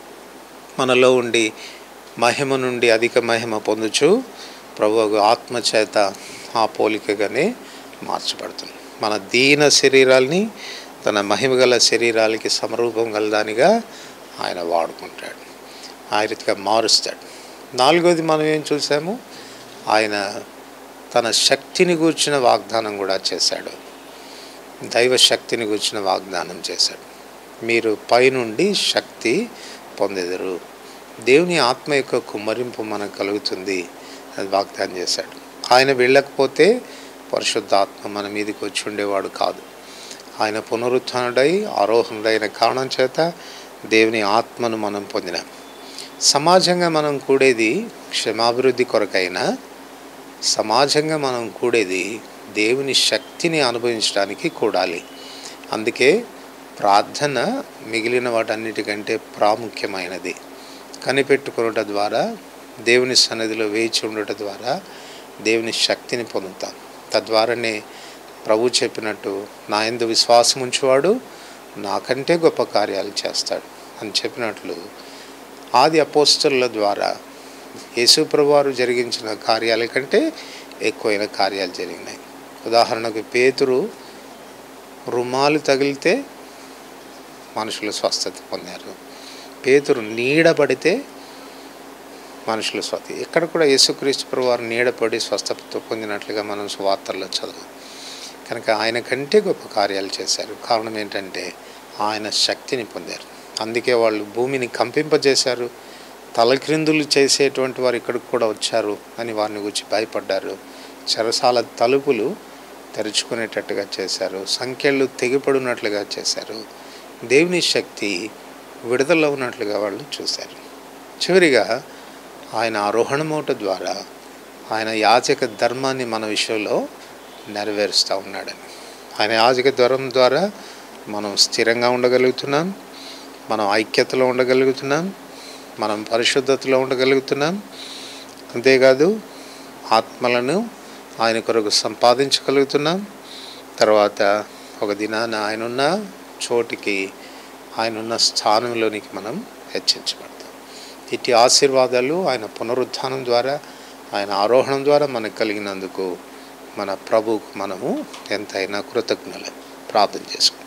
మనలో ఉండి మహిమ నుండి అధిక మహిమ పొందుచు ప్రభు ఆత్మచేత ఆ పోలికగానే మార్చబడుతుంది మన దీన శరీరాల్ని తన మహిమగల శరీరాలకి సమరూపం గలదానిగా ఆయన వాడుకుంటాడు ఆ రీతిగా మారుస్తాడు నాలుగోది మనం ఏం చూసాము ఆయన తన శక్తిని గూర్చిన వాగ్దానం కూడా చేశాడు దైవ శక్తిని గూర్చిన వాగ్దానం చేశాడు మీరు పైనుండి శక్తి పొందెదరు దేవుని ఆత్మ యొక్క కుమ్మరింపు మనకు కలుగుతుంది అది వాగ్దానం చేశాడు ఆయన వెళ్ళకపోతే పరిశుద్ధాత్మ మన మీదకి వచ్చి ఉండేవాడు కాదు ఆయన పునరుత్డై ఆరోహణుడైన కారణం చేత దేవుని ఆత్మను మనం పొందినాం సమాజంగా మనం కూడేది క్షమాభివృద్ధి కొరకైనా సమాజంగా మనం కూడేది దేవుని శక్తిని అనుభవించడానికి కూడాలి అందుకే ప్రార్థన మిగిలిన వాటన్నిటికంటే ప్రాముఖ్యమైనది కనిపెట్టుకునుట ద్వారా దేవుని సన్నిధిలో వేచి ఉండటం ద్వారా దేవుని శక్తిని పొందుతాం తద్వారానే ప్రభు చెప్పినట్టు నా ఎందు విశ్వాసం ఉంచేవాడు నాకంటే గొప్ప కార్యాలు చేస్తాడు అని చెప్పినట్లు ఆది అపోస్తల ద్వారా యేసుప్రభువారు జరిగించిన కార్యాల కంటే ఎక్కువైన కార్యాలు జరిగినాయి ఉదాహరణకు పేతురు రుమాలు తగిలితే మనుషులు స్వస్థత పొందారు పేతురు నీడబడితే మనుషులు స్వస్థ ఇక్కడ కూడా యేసుక్రీస్తు ప్రభువారు నీడపడి స్వస్థత పొందినట్లుగా మనం సువార్తల్లో చదువు కనుక ఆయన కంటే గొప్ప కార్యాలు చేశారు కారణం ఏంటంటే ఆయన శక్తిని పొందారు అందుకే వాళ్ళు భూమిని కంపింపజేశారు తలక్రిందులు చేసేటువంటి వారు ఇక్కడికి కూడా వచ్చారు అని వారిని గురించి భయపడ్డారు చెరసాల తలుపులు తెరుచుకునేటట్టుగా చేశారు సంఖ్యలు తెగిపడినట్లుగా చేశారు దేవుని శక్తి విడుదల ఉన్నట్లుగా వాళ్ళు చూశారు చివరిగా ఆయన ఆరోహణమూట ద్వారా ఆయన యాచక ధర్మాన్ని మన విషయంలో నెరవేరుస్తూ ఉన్నాడని ఆయన యాజక ధర్మం ద్వారా మనం స్థిరంగా ఉండగలుగుతున్నాం మనం ఐక్యతలో ఉండగలుగుతున్నాం మనం పరిశుద్ధతలో ఉండగలుగుతున్నాం అంతేకాదు ఆత్మలను ఆయన కొరకు సంపాదించగలుగుతున్నాం తర్వాత ఒక దినాన ఆయనున్న చోటికి ఆయనున్న స్థానంలోనికి మనం హెచ్చించబడతాం ఇట్టి ఆశీర్వాదాలు ఆయన పునరుత్థానం ద్వారా ఆయన ఆరోహణం ద్వారా మనకు కలిగినందుకు మన ప్రభువుకు మనము ఎంతైనా కృతజ్ఞులు ప్రార్థన చేసుకుంటాం